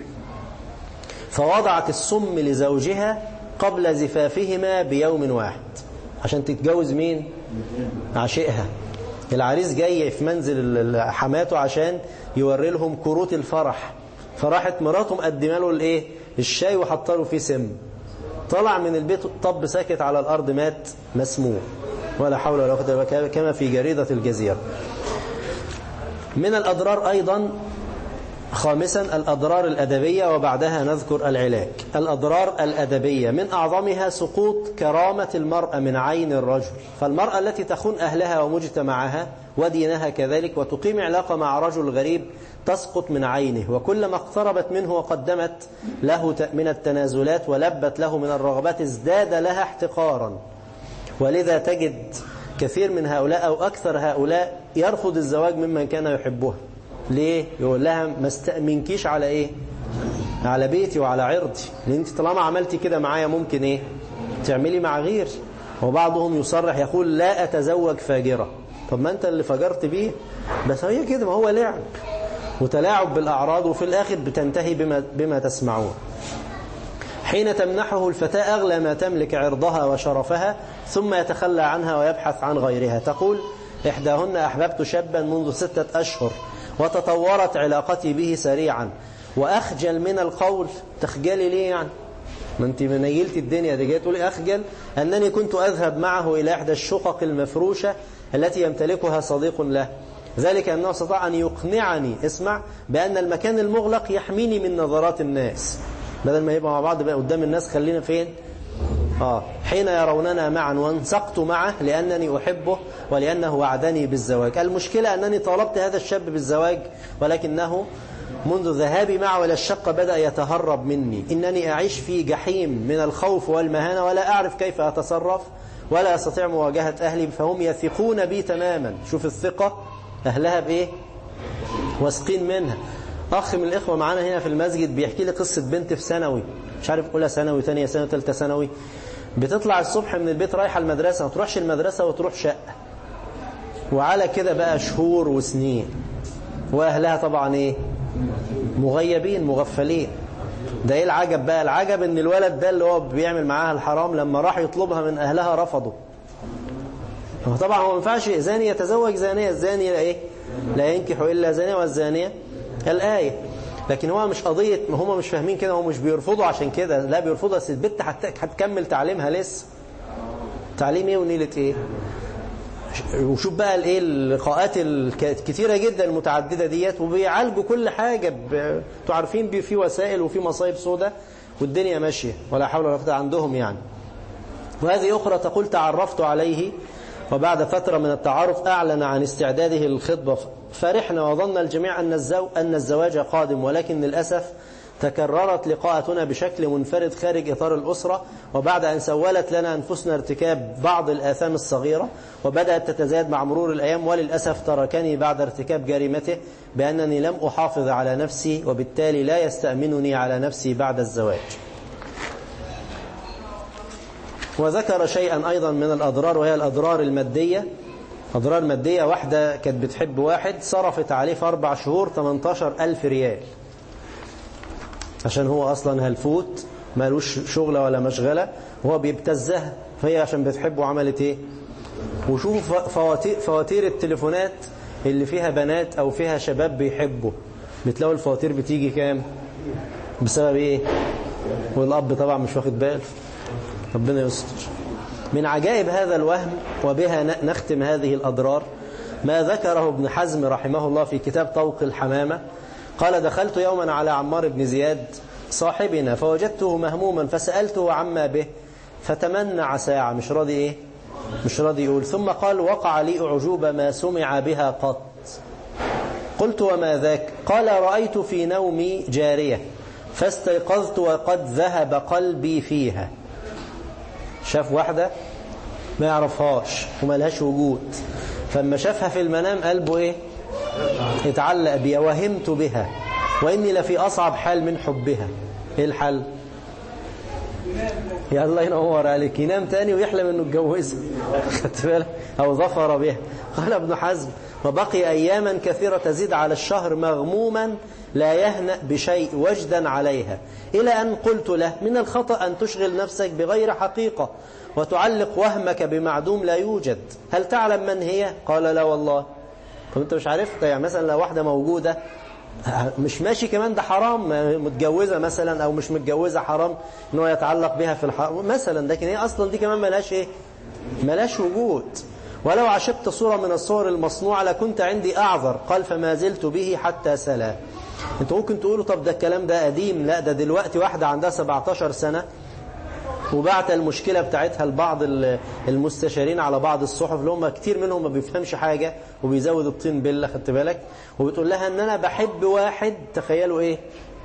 فوضعت السم لزوجها قبل زفافهما بيوم واحد عشان تتجوز مين عشقها العريس جاي في منزل حماته عشان يوري لهم كروت الفرح فراحت مراته مقدمه له الايه الشاي وحط له فيه سم طلع من البيت طب ساكت على الارض مات مسموم ولا حول ولا قوه الا بالله كما في جريده الجزيره من الاضرار ايضا خامسا الأضرار الأدبية وبعدها نذكر العلاج الأضرار الأدبية من أعظمها سقوط كرامة المرأة من عين الرجل فالمرأة التي تخون أهلها ومجتمعها ودينها كذلك وتقيم علاقة مع رجل غريب تسقط من عينه وكلما اقتربت منه وقدمت له من التنازلات ولبت له من الرغبات ازداد لها احتقارا ولذا تجد كثير من هؤلاء أو أكثر هؤلاء يرفض الزواج ممن كان يحبها ليه؟ يقول لها ما استأمنكيش على ايه؟ على بيتي وعلى عرضي لان انت طالما عملتي كده معايا ممكن ايه؟ تعملي مع غير وبعضهم يصرح يقول لا أتزوج فاجرة طب ما انت اللي فجرت بيه بس هي كده ما هو لعب وتلاعب بالأعراض وفي الآخر بتنتهي بما, بما تسمعون حين تمنحه الفتاة أغلى ما تملك عرضها وشرفها ثم يتخلى عنها ويبحث عن غيرها تقول إحداهن أحببت شابا منذ ستة أشهر وتطورت علاقتي به سريعا وأخجل من القول تخجلي ليه يعني ما انت منيلت الدنيا دي جاي تقولي أخجل أنني كنت أذهب معه إلى إحدى الشقق المفروشة التي يمتلكها صديق له ذلك أنه استطاع أن يقنعني اسمع بأن المكان المغلق يحميني من نظرات الناس بدل ما يبقى مع بعض بقى قدام الناس خلينا فين آه حين يروننا معا وانسقت معه لأنني أحبه ولأنه وعدني بالزواج المشكلة أنني طالبت هذا الشاب بالزواج ولكنه منذ ذهابي معه إلى الشقة بدأ يتهرب مني إنني أعيش في جحيم من الخوف والمهانة ولا أعرف كيف أتصرف ولا أستطيع مواجهة أهلي فهم يثقون بي تماما شوف الثقة أهلها بإيه واثقين منها أخ من الإخوة معانا هنا في المسجد بيحكي لي قصة بنت في ثانوي مش عارف أولى ثانوي ثانية ثانوي ثالثة ثانوي بتطلع الصبح من البيت رايحة المدرسة ما تروحش المدرسة وتروح شقة وعلى كده بقى شهور وسنين وأهلها طبعا إيه مغيبين مغفلين ده إيه العجب بقى العجب إن الولد ده اللي هو بيعمل معاها الحرام لما راح يطلبها من أهلها رفضوا طبعا هو ما ينفعش زاني يتزوج زانية الزاني لا إيه لا ينكح إلا زانية والزانية الآية لكن هو مش قضية هم مش فاهمين كده هو مش بيرفضوا عشان كده لا بيرفضوا بس البنت هتكمل تعليمها لسه تعليم ايه ونيلة ايه وشوف بقى الايه اللقاءات الكتيرة جدا المتعددة ديت وبيعالجوا كل حاجة انتوا عارفين في وسائل وفي مصايب سودة والدنيا ماشية ولا حول ولا قوة عندهم يعني وهذه أخرى تقول تعرفت عليه وبعد فترة من التعارف أعلن عن استعداده للخطبة فرحنا وظن الجميع أن, الزو أن الزواج قادم ولكن للأسف تكررت لقاءتنا بشكل منفرد خارج إطار الأسرة وبعد أن سولت لنا أنفسنا ارتكاب بعض الآثام الصغيرة وبدأت تتزايد مع مرور الأيام وللأسف تركني بعد ارتكاب جريمته بأنني لم أحافظ على نفسي وبالتالي لا يستأمنني على نفسي بعد الزواج وذكر شيئا أيضا من الأضرار وهي الأضرار المادية أضرار مادية واحدة كانت بتحب واحد صرفت عليه في أربع شهور 18 ألف ريال عشان هو أصلا هلفوت مالوش شغلة ولا مشغلة وهو بيبتزها فهي عشان بتحبه عملت ايه وشوفوا فواتير, فواتير التليفونات اللي فيها بنات أو فيها شباب بيحبوا بتلاقوا الفواتير بتيجي كام بسبب ايه والأب طبعا مش واخد باله ربنا يستر من عجائب هذا الوهم وبها نختم هذه الأضرار ما ذكره ابن حزم رحمه الله في كتاب طوق الحمامة قال دخلت يوما على عمار بن زياد صاحبنا فوجدته مهموما فسألته عما به فتمنع ساعة مش راضي ايه مش راضي يقول ثم قال وقع لي أعجوبة ما سمع بها قط قلت وما ذاك قال رأيت في نومي جارية فاستيقظت وقد ذهب قلبي فيها شاف واحدة ما يعرفهاش وما لهاش وجود فلما شافها في المنام قلبه ايه اتعلق بيها وهمت بها وإني لفي أصعب حال من حبها ايه الحل يا الله ينور عليك ينام تاني ويحلم انه اتجوزها خدت بالك او ظفر بها قال ابن حزم وبقي اياما كثيرة تزيد على الشهر مغموما لا يهنأ بشيء وجدا عليها إلى أن قلت له من الخطأ أن تشغل نفسك بغير حقيقة وتعلق وهمك بمعدوم لا يوجد هل تعلم من هي؟ قال لا والله طب أنت مش عارف يعني مثلا لو واحدة موجودة مش ماشي كمان ده حرام متجوزة مثلا أو مش متجوزة حرام ان هو يتعلق بها في الحرام مثلا لكن هي أصلا دي كمان ملاش إيه ملاش وجود ولو عشقت صورة من الصور المصنوعة لكنت عندي أعذر قال فما زلت به حتى سلا انتوا ممكن تقولوا طب ده الكلام ده قديم لا ده دلوقتي واحدة عندها 17 سنة وبعت المشكلة بتاعتها لبعض المستشارين على بعض الصحف اللي هم كتير منهم ما بيفهمش حاجة وبيزود الطين بلة خدت بالك وبتقول لها ان انا بحب واحد تخيلوا ايه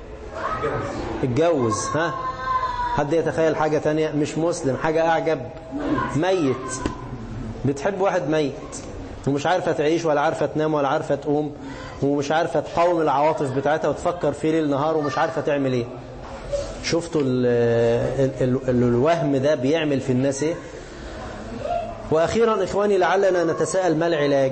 اتجوز ها حد يتخيل حاجة تانية مش مسلم حاجة اعجب ميت بتحب واحد ميت ومش عارفة تعيش ولا عارفة تنام ولا عارفة تقوم ومش عارفة تقاوم العواطف بتاعتها وتفكر فيه ليل نهار ومش عارفة تعمل ايه شفتوا ال ال ال الوهم ده بيعمل في الناس ايه واخيرا اخواني لعلنا نتساءل ما العلاج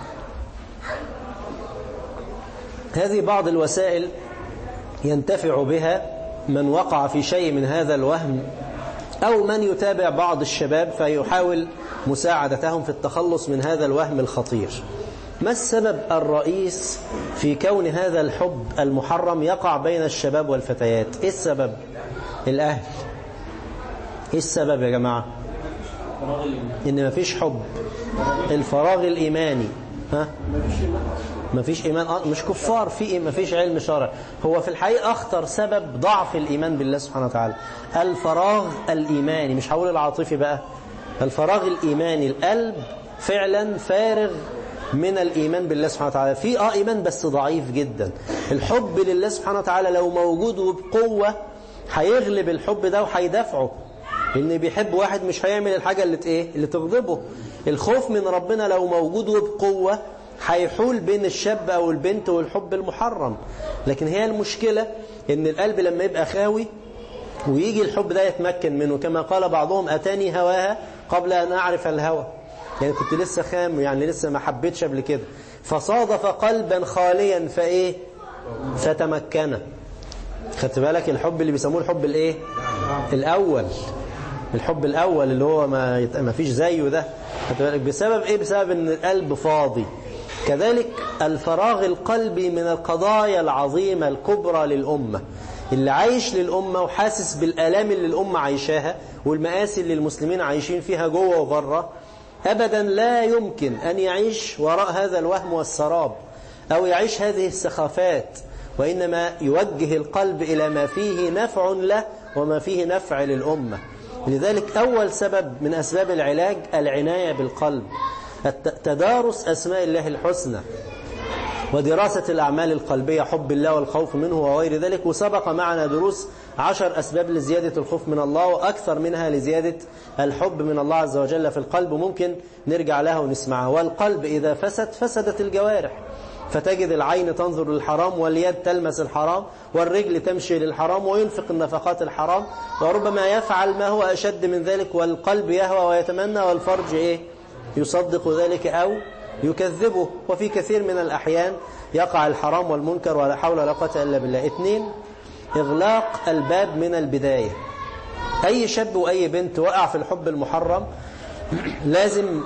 هذه بعض الوسائل ينتفع بها من وقع في شيء من هذا الوهم أو من يتابع بعض الشباب فيحاول مساعدتهم في التخلص من هذا الوهم الخطير ما السبب الرئيس في كون هذا الحب المحرم يقع بين الشباب والفتيات ايه السبب الاهل ايه السبب يا جماعة ان مفيش حب الفراغ الايماني ها مفيش ايمان مش كفار في مفيش علم شرع هو في الحقيقة اخطر سبب ضعف الايمان بالله سبحانه وتعالى الفراغ الايماني مش هقول العاطفي بقى الفراغ الايماني القلب فعلا فارغ من الإيمان بالله سبحانه وتعالى في آه إيمان بس ضعيف جدا الحب لله سبحانه وتعالى لو موجود وبقوة هيغلب الحب ده وهيدافعه لأن بيحب واحد مش هيعمل الحاجة اللي ايه اللي تغضبه الخوف من ربنا لو موجود وبقوة هيحول بين الشاب أو البنت والحب المحرم لكن هي المشكلة إن القلب لما يبقى خاوي ويجي الحب ده يتمكن منه كما قال بعضهم أتاني هواها قبل أن أعرف الهوى يعني كنت لسه خام يعني لسه ما حبيتش قبل كده فصادف قلبا خاليا فايه فتمكن خدت بالك الحب اللي بيسموه الحب الايه الاول الحب الاول اللي هو ما ما فيش زيه ده خدت بالك بسبب ايه بسبب ان القلب فاضي كذلك الفراغ القلبي من القضايا العظيمة الكبرى للأمة اللي عايش للأمة وحاسس بالآلام اللي الأمة عايشاها والمآسي اللي المسلمين عايشين فيها جوه وبره أبدا لا يمكن أن يعيش وراء هذا الوهم والسراب أو يعيش هذه السخافات وإنما يوجه القلب إلى ما فيه نفع له وما فيه نفع للأمة لذلك أول سبب من أسباب العلاج العناية بالقلب تدارس أسماء الله الحسنى ودراسة الأعمال القلبية حب الله والخوف منه وغير ذلك وسبق معنا دروس عشر أسباب لزيادة الخوف من الله وأكثر منها لزيادة الحب من الله عز وجل في القلب ممكن نرجع لها ونسمعها والقلب إذا فسد فسدت الجوارح فتجد العين تنظر للحرام واليد تلمس الحرام والرجل تمشي للحرام وينفق النفقات الحرام وربما يفعل ما هو أشد من ذلك والقلب يهوى ويتمنى والفرج إيه يصدق ذلك أو يكذبه وفي كثير من الأحيان يقع الحرام والمنكر ولا حول ولا قوة إلا بالله اثنين إغلاق الباب من البداية أي شاب وأي بنت وقع في الحب المحرم لازم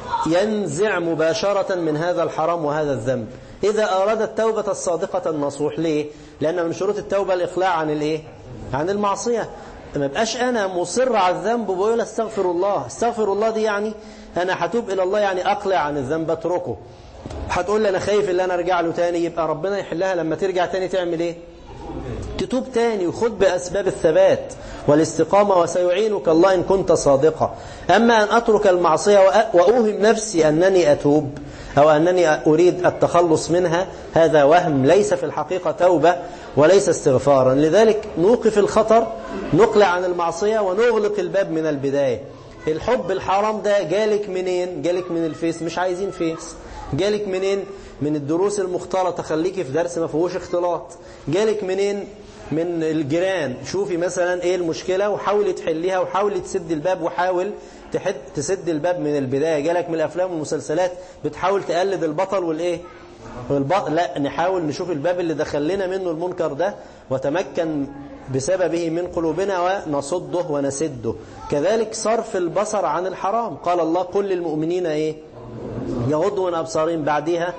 ينزع مباشرة من هذا الحرام وهذا الذنب إذا أراد التوبة الصادقة النصوح ليه؟ لأن من شروط التوبة الإقلاع عن الإيه؟ عن المعصية ما بقاش أنا مصر على الذنب وبقول استغفر الله استغفر الله دي يعني أنا هتوب إلى الله يعني أقلع عن الذنب اتركه هتقول لي أنا خايف إن أنا أرجع له تاني يبقى ربنا يحلها لما ترجع تاني تعمل إيه تتوب تاني وخد بأسباب الثبات والاستقامة وسيعينك الله إن كنت صادقا أما أن أترك المعصية وأوهم نفسي أنني أتوب أو أنني أريد التخلص منها هذا وهم ليس في الحقيقة توبة وليس استغفارا لذلك نوقف الخطر نقلع عن المعصية ونغلق الباب من البداية الحب الحرام ده جالك منين جالك من الفيس مش عايزين فيس جالك منين من الدروس المختلطة خليكي في درس ما فيهوش اختلاط جالك منين من الجيران شوفي مثلا ايه المشكلة وحاولي تحليها وحاولي تسد الباب وحاول تحد تسد الباب من البداية جالك من الافلام والمسلسلات بتحاول تقلد البطل والايه والبطل لا نحاول نشوف الباب اللي دخل لنا منه المنكر ده وتمكن بسببه من قلوبنا ونصده ونسده كذلك صرف البصر عن الحرام قال الله قل للمؤمنين ايه يغضوا من ابصارهم بعدها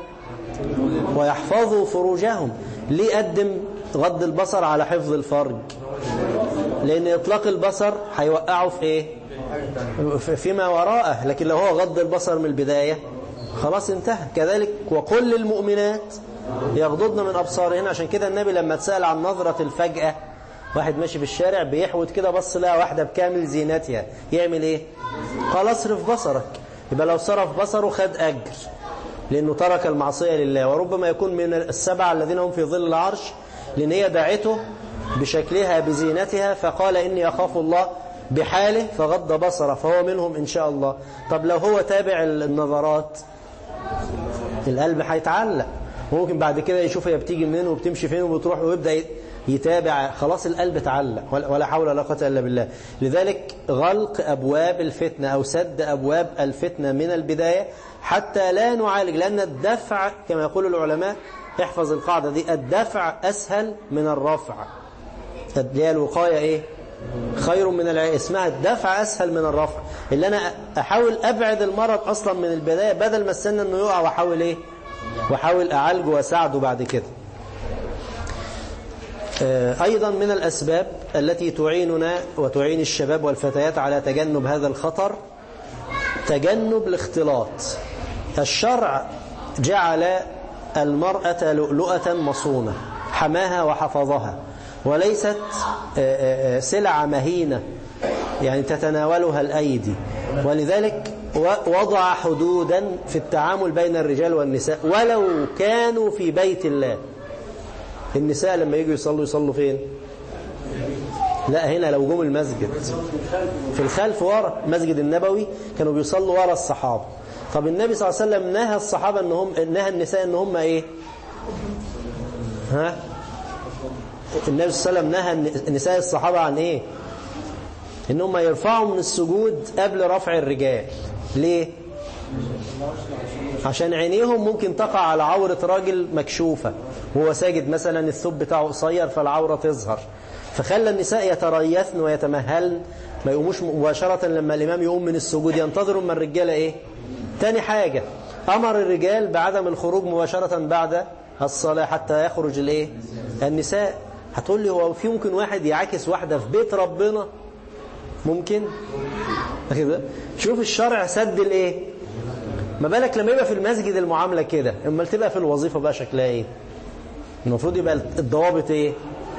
ويحفظوا فروجهم ليه قدم غض البصر على حفظ الفرج لأن إطلاق البصر هيوقعه في إيه فيما وراءه لكن لو هو غض البصر من البداية خلاص انتهى كذلك وقل للمؤمنات يغضضن من أبصارهن عشان كده النبي لما اتسأل عن نظرة الفجأة واحد ماشي في الشارع بيحوت كده بص لها واحدة بكامل زينتها يعمل ايه قال اصرف بصرك يبقى لو صرف بصره خد أجر لأنه ترك المعصية لله وربما يكون من السبعة الذين هم في ظل العرش لأن هي دعته بشكلها بزينتها فقال إني أخاف الله بحاله فغض بصره فهو منهم إن شاء الله طب لو هو تابع النظرات القلب هيتعلق ممكن بعد كده يشوف هي بتيجي منين وبتمشي فين وبتروح ويبدأ يتابع خلاص القلب تعلق ولا حول ولا قوه الا بالله لذلك غلق أبواب الفتنة أو سد أبواب الفتنة من البداية حتى لا نعالج لأن الدفع كما يقول العلماء احفظ القاعدة دي الدفع أسهل من الرفع اللي هي الوقاية إيه خير من العين اسمها الدفع أسهل من الرفع اللي أنا أحاول أبعد المرض أصلا من البداية بدل ما استنى أنه يقع وأحاول إيه وأحاول أعالجه وأساعده بعد كده أيضا من الأسباب التي تعيننا وتعين الشباب والفتيات على تجنب هذا الخطر تجنب الاختلاط الشرع جعل المرأة لؤلؤة مصونة حماها وحفظها وليست سلعة مهينة يعني تتناولها الأيدي ولذلك وضع حدودا في التعامل بين الرجال والنساء ولو كانوا في بيت الله النساء لما يجوا يصلوا يصلوا فين لا هنا لو جم المسجد في الخلف ورا المسجد النبوي كانوا بيصلوا ورا الصحابة طب النبي صلى الله عليه وسلم نهى الصحابة ان هم نهى النساء ان هم ايه ها النبي صلى الله عليه وسلم نهى نساء الصحابة عن ايه ان هم يرفعوا من السجود قبل رفع الرجال ليه عشان عينيهم ممكن تقع على عورة راجل مكشوفة وهو ساجد مثلا الثوب بتاعه قصير فالعورة تظهر فخلى النساء يتريثن ويتمهلن ما يقوموش مباشرة لما الإمام يقوم من السجود ينتظروا من الرجالة إيه تاني حاجة أمر الرجال بعدم الخروج مباشرة بعد الصلاة حتى يخرج الإيه النساء هتقول لي هو في ممكن واحد يعاكس واحدة في بيت ربنا ممكن كده شوف الشرع سد الإيه ما بالك لما يبقى في المسجد المعاملة كده اما تبقى في الوظيفة بقى شكلها ايه المفروض يبقى الضوابط ايه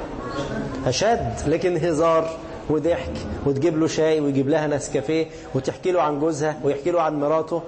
أشد لكن هزار وضحك وتجيب له شاي ويجيب لها نسكافيه وتحكي له عن جوزها ويحكي له عن مراته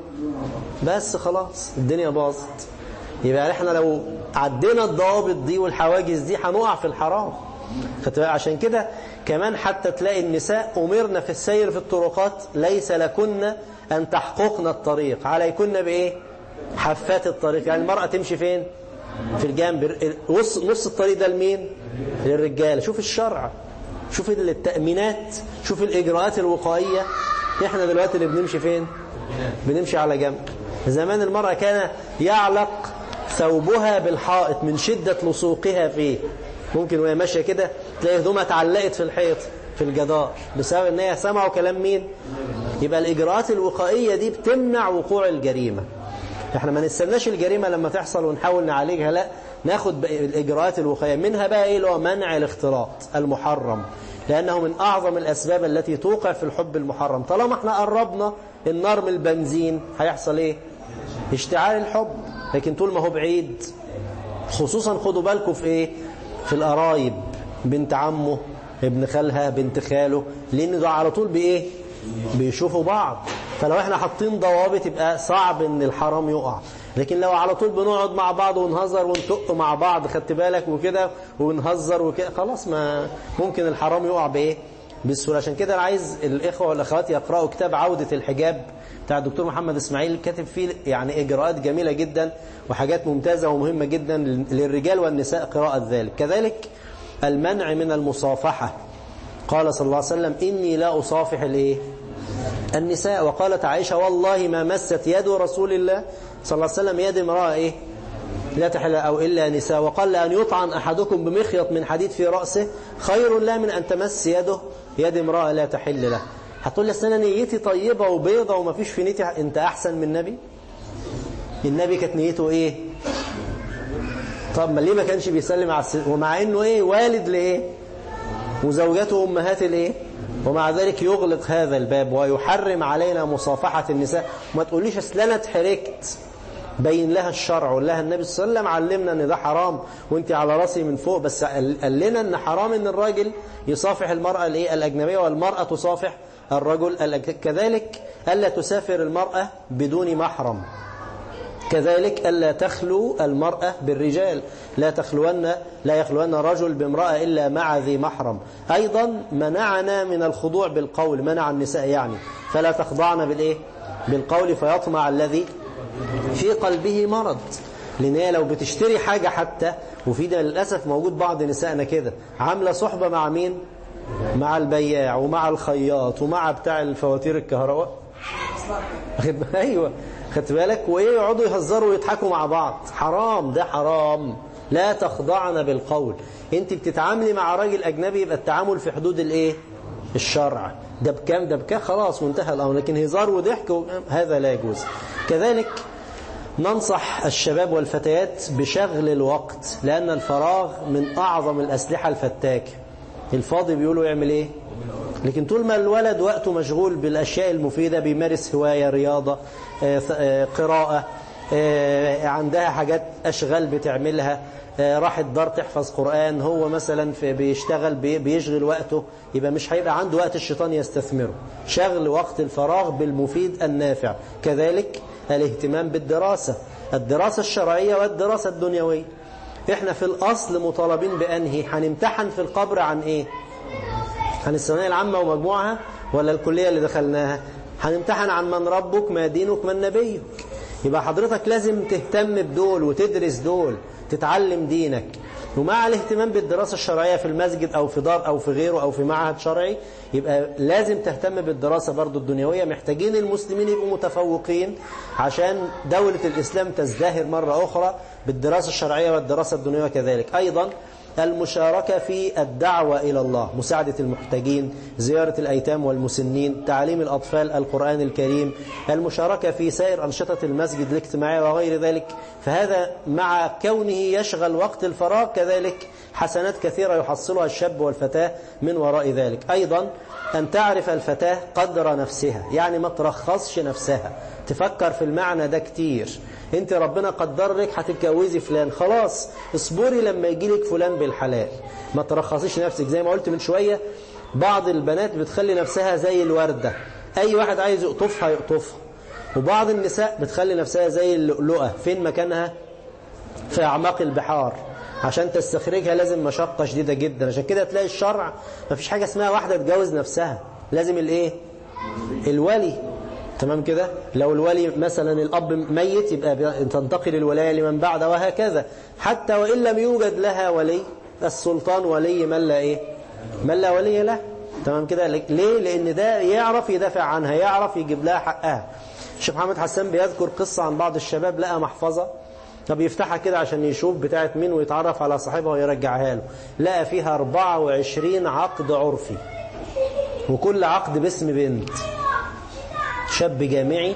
بس خلاص الدنيا باظت يبقى احنا لو عدينا الضوابط دي والحواجز دي هنقع في الحرام عشان كده كمان حتى تلاقي النساء أمرنا في السير في الطرقات ليس لكن أن تحققن الطريق عليكن بإيه حفات الطريق يعني المرأة تمشي فين في الجنب نص الطريق ده لمين للرجال شوف الشرع شوف التأمينات شوف الإجراءات الوقائية احنا دلوقتي اللي بنمشي فين بنمشي على جنب زمان المرأة كان يعلق ثوبها بالحائط من شدة لصوقها فيه ممكن وهي ماشية كده تلاقي هدومها اتعلقت في الحيط في الجدار بسبب ان هي سمعوا كلام مين يبقى الإجراءات الوقائية دي بتمنع وقوع الجريمة احنا ما نستناش الجريمة لما تحصل ونحاول نعالجها لا ناخد الإجراءات الوقائية منها بقى ايه اللي هو منع الاختلاط المحرم لأنه من أعظم الأسباب التي توقع في الحب المحرم طالما احنا قربنا النار من البنزين هيحصل ايه اشتعال الحب لكن طول ما هو بعيد خصوصا خدوا بالكم في ايه في القرايب بنت عمه ابن خالها بنت خاله لان ده على طول بايه بيشوفوا بعض فلو احنا حاطين ضوابط يبقى صعب ان الحرام يقع لكن لو على طول بنقعد مع بعض ونهزر ونتق مع بعض خدت بالك وكده ونهزر وكده خلاص ما ممكن الحرام يقع بايه بالسهوله عشان كده انا عايز الاخوه والاخوات يقراوا كتاب عوده الحجاب بتاع الدكتور محمد اسماعيل كاتب فيه يعني اجراءات جميله جدا وحاجات ممتازه ومهمه جدا للرجال والنساء قراءه ذلك كذلك المنع من المصافحه قال صلى الله عليه وسلم اني لا اصافح الايه النساء وقالت عائشه والله ما مست يد رسول الله صلى الله عليه وسلم يد امراه ايه لا تحل أو إلا نساء وقال لأن يطعن أحدكم بمخيط من حديد في رأسه خير لا من أن تمس يده يد امرأة لا تحل له هتقول لي أنا نيتي طيبة وبيضة وما فيش في نيتي أنت أحسن من النبي النبي كانت نيته إيه طب ما ليه ما كانش بيسلم على السلام ومع إنه إيه والد لإيه وزوجته أمهات الإيه ومع ذلك يغلق هذا الباب ويحرم علينا مصافحة النساء وما تقوليش أصل أنا اتحركت بين لها الشرع وقال لها النبي صلى الله عليه وسلم علمنا ان ده حرام وانت على راسي من فوق بس قال لنا ان حرام ان الراجل يصافح المرأة الايه الاجنبية والمرأة تصافح الرجل كذلك الا تسافر المرأة بدون محرم كذلك ألا تخلو المرأة بالرجال لا تخلون لا يخلون رجل بامرأة إلا مع ذي محرم أيضا منعنا من الخضوع بالقول منع النساء يعني فلا تخضعن بالإيه بالقول فيطمع الذي في قلبه مرض لأن هي لو بتشتري حاجة حتى وفي ده للأسف موجود بعض نسائنا كده عاملة صحبة مع مين مع البياع ومع الخياط ومع بتاع الفواتير الكهرباء ايوه خدت بالك وايه يقعدوا يهزروا ويضحكوا مع بعض حرام ده حرام لا تخضعن بالقول انت بتتعاملي مع راجل اجنبي يبقى التعامل في حدود الايه الشرع ده بكام ده بكام خلاص وانتهى الامر لكن هزار وضحك هذا لا يجوز كذلك ننصح الشباب والفتيات بشغل الوقت لأن الفراغ من أعظم الأسلحة الفتاكة الفاضي بيقولوا يعمل إيه لكن طول ما الولد وقته مشغول بالأشياء المفيدة بيمارس هواية رياضة قراءة عندها حاجات أشغال بتعملها راحت دار تحفظ قرآن هو مثلا في بيشتغل بيشغل وقته يبقى مش هيبقى عنده وقت الشيطان يستثمره شغل وقت الفراغ بالمفيد النافع كذلك الاهتمام بالدراسة الدراسة الشرعية والدراسة الدنيوية احنا في الأصل مطالبين بأنهي هنمتحن في القبر عن ايه عن الثانوية العامة ومجموعها ولا الكلية اللي دخلناها هنمتحن عن من ربك ما دينك من نبيك يبقى حضرتك لازم تهتم بدول وتدرس دول تتعلم دينك ومع الاهتمام بالدراسة الشرعية في المسجد أو في دار أو في غيره أو في معهد شرعي يبقى لازم تهتم بالدراسة برضو الدنيوية محتاجين المسلمين يبقوا متفوقين عشان دولة الإسلام تزدهر مرة أخرى بالدراسة الشرعية والدراسة الدنيوية كذلك أيضا المشاركة في الدعوة إلى الله مساعدة المحتاجين زيارة الأيتام والمسنين تعليم الأطفال القرآن الكريم المشاركة في سائر أنشطة المسجد الاجتماعية وغير ذلك فهذا مع كونه يشغل وقت الفراغ كذلك حسنات كثيرة يحصلها الشاب والفتاة من وراء ذلك أيضا أن تعرف الفتاة قدر نفسها يعني ما ترخصش نفسها تفكر في المعنى ده كتير انت ربنا قدر لك هتتجوزي فلان خلاص اصبري لما يجي لك فلان بالحلال ما ترخصيش نفسك زي ما قلت من شوية بعض البنات بتخلي نفسها زي الوردة اي واحد عايز يقطفها يقطفها وبعض النساء بتخلي نفسها زي اللؤلؤة فين مكانها في اعماق البحار عشان تستخرجها لازم مشقة شديدة جدا عشان كده تلاقي الشرع ما فيش حاجة اسمها واحدة تجوز نفسها لازم الايه الولي تمام كده لو الولي مثلا الأب ميت يبقى تنتقل الولاية لمن بعد وهكذا حتى وإن لم يوجد لها ولي السلطان ولي من لا إيه من لا ولي له تمام كده ليه لأن ده يعرف يدافع عنها يعرف يجيب لها حقها الشيخ محمد حسان بيذكر قصة عن بعض الشباب لقى محفظة طب يفتحها كده عشان يشوف بتاعت مين ويتعرف على صاحبها ويرجعها له لقى فيها 24 عقد عرفي وكل عقد باسم بنت شاب جامعي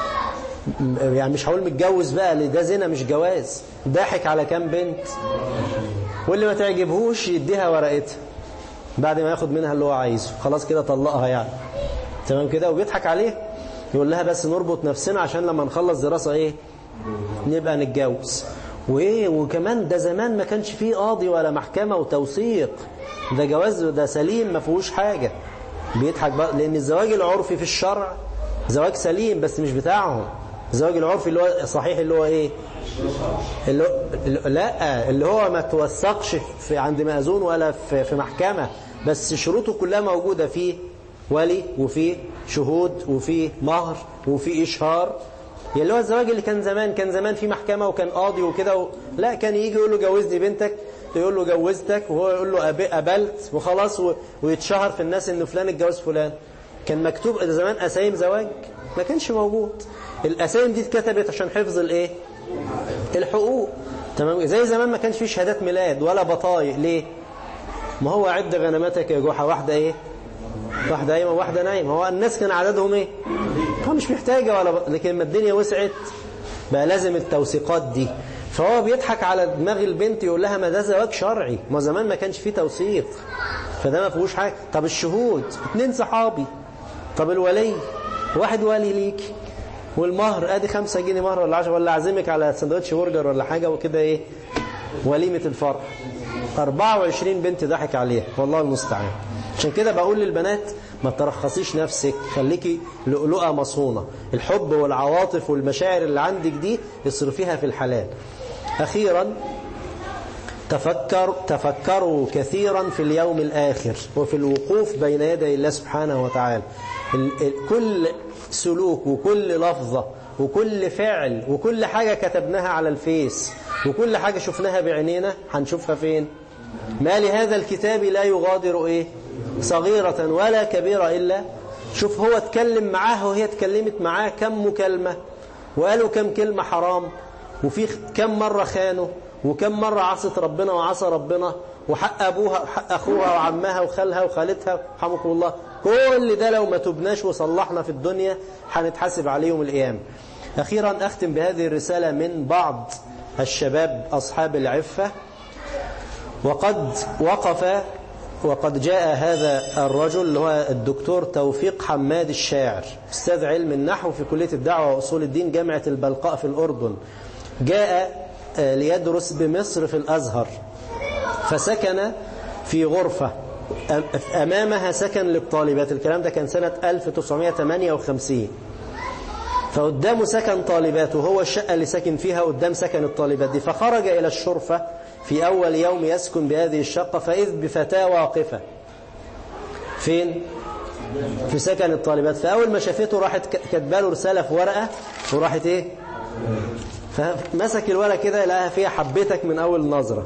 يعني مش هقول متجوز بقى ده زنا مش جواز ضاحك على كام بنت واللي ما تعجبهوش يديها ورقتها بعد ما ياخد منها اللي هو عايزه خلاص كده طلقها يعني تمام كده وبيضحك عليه يقول لها بس نربط نفسنا عشان لما نخلص دراسة ايه نبقى نتجوز وايه وكمان ده زمان ما كانش فيه قاضي ولا محكمة وتوثيق ده جواز ده سليم ما فيهوش حاجة بيضحك بقى لان الزواج العرفي في الشرع زواج سليم بس مش بتاعهم الزواج العرفي اللي هو صحيح اللي هو ايه اللي هو لا اللي هو ما توثقش في عند مأذون ولا في, في محكمة بس شروطه كلها موجودة فيه ولي وفيه شهود وفيه مهر وفيه إشهار يعني اللي هو الزواج اللي كان زمان كان زمان في محكمة وكان قاضي وكده و... لا كان يجي يقول له جوزني بنتك يقول له جوزتك وهو يقول له قبلت وخلاص و... ويتشهر في الناس ان فلان اتجوز فلان كان مكتوب زمان أسايم زواج ما كانش موجود الأسايم دي اتكتبت عشان حفظ الايه الحقوق تمام زي زمان ما كانش فيه شهادات ميلاد ولا بطايق ليه ما هو عد غنماتك يا جحا واحدة ايه واحدة قايمة وواحدة نايمة هو الناس كان عددهم ايه هو مش محتاجة ولا ب... لكن لما الدنيا وسعت بقى لازم التوثيقات دي فهو بيضحك على دماغ البنت يقول لها ما ده زواج شرعي ما زمان ما كانش فيه توثيق فده ما فيهوش حاجة طب الشهود اتنين صحابي طب الولي واحد ولي ليك والمهر ادي 5 جنيه مهر ولا 10 ولا اعزمك على سندوتش برجر ولا حاجه وكده ايه وليمه الفرح 24 بنت ضحك عليها والله المستعان عشان كده بقول للبنات ما ترخصيش نفسك خليكي لؤلؤه مصونه الحب والعواطف والمشاعر اللي عندك دي اصرفيها في الحلال اخيرا تفكر تفكروا كثيرا في اليوم الآخر وفي الوقوف بين يدي الله سبحانه وتعالى كل سلوك وكل لفظة وكل فعل وكل حاجة كتبناها على الفيس وكل حاجة شفناها بعينينا هنشوفها فين ما لهذا الكتاب لا يغادر إيه صغيرة ولا كبيرة إلا شوف هو اتكلم معاه وهي اتكلمت معاه كم مكالمة وقالوا كم كلمة حرام وفي كم مرة خانوا وكم مرة عصت ربنا وعصى ربنا وحق أبوها وحق أخوها وعمها وخالها وخالتها رحمكم الله كل ده لو ما تبناش وصلحنا في الدنيا هنتحاسب عليهم القيامة أخيرا أختم بهذه الرسالة من بعض الشباب أصحاب العفة وقد وقف وقد جاء هذا الرجل اللي هو الدكتور توفيق حماد الشاعر استاذ علم النحو في كلية الدعوة وأصول الدين جامعة البلقاء في الأردن جاء ليدرس بمصر في الأزهر فسكن في غرفة أمامها سكن للطالبات الكلام ده كان سنة 1958 فقدامه سكن طالبات وهو الشقة اللي ساكن فيها قدام سكن الطالبات دي فخرج إلى الشرفة في أول يوم يسكن بهذه الشقة فإذ بفتاة واقفة فين؟ في سكن الطالبات فأول ما شافته راحت كاتبه له رسالة في ورقة وراحت إيه؟ فمسك الورقة كده لقاها فيها حبيتك من أول نظرة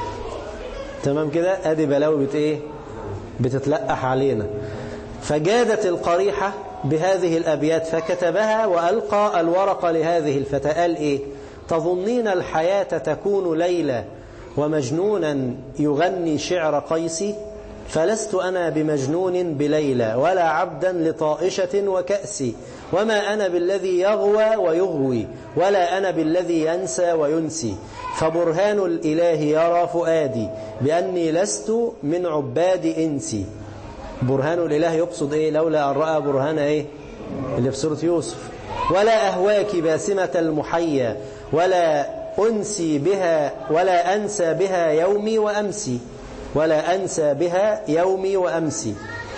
تمام كده ادي بلاوي بت ايه بتتلقح علينا فجادت القريحة بهذه الأبيات فكتبها وألقى الورقة لهذه الفتاة قال إيه تظنين الحياة تكون ليلة ومجنونا يغني شعر قيسي فلست أنا بمجنون بليلى ولا عبدا لطائشة وكأسي وما أنا بالذي يغوى ويغوي ولا أنا بالذي ينسى وينسي فبرهان الإله يرى فؤادي بأني لست من عباد إنسي برهان الإله يقصد إيه لولا أن رأى برهان إيه اللي في سورة يوسف ولا أهواك باسمة المحيا ولا أنسي بها ولا أنسى بها يومي وأمسي ولا أنسى بها يومي وأمسي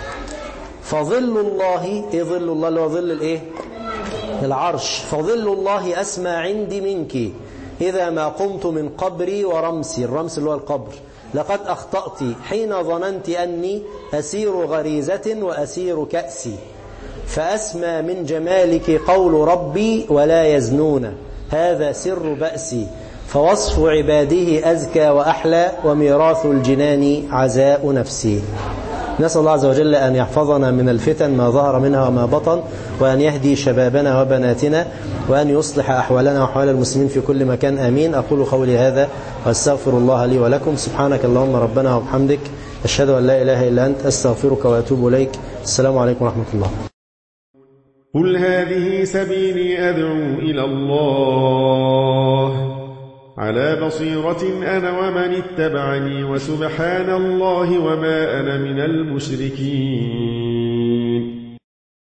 فظل الله إيه ظل الله اللي هو ظل الإيه العرش فظل الله أسمى عندي منك إذا ما قمت من قبري ورمسي الرمس اللي هو القبر لقد أخطأت حين ظننت أني أسير غريزة وأسير كأسي فأسمى من جمالك قول ربي ولا يزنون هذا سر بأسي فوصف عباده أزكى وأحلى وميراث الجنان عزاء نفسي نسأل الله عز وجل أن يحفظنا من الفتن ما ظهر منها وما بطن وأن يهدي شبابنا وبناتنا وأن يصلح أحوالنا وأحوال المسلمين في كل مكان آمين أقول قولي هذا وأستغفر الله لي ولكم سبحانك اللهم ربنا وبحمدك أشهد أن لا إله إلا أنت أستغفرك وأتوب إليك السلام عليكم ورحمة الله قل هذه سبيلي أدعو إلى الله على بصيرة أنا ومن اتبعني وسبحان الله وما أنا من المشركين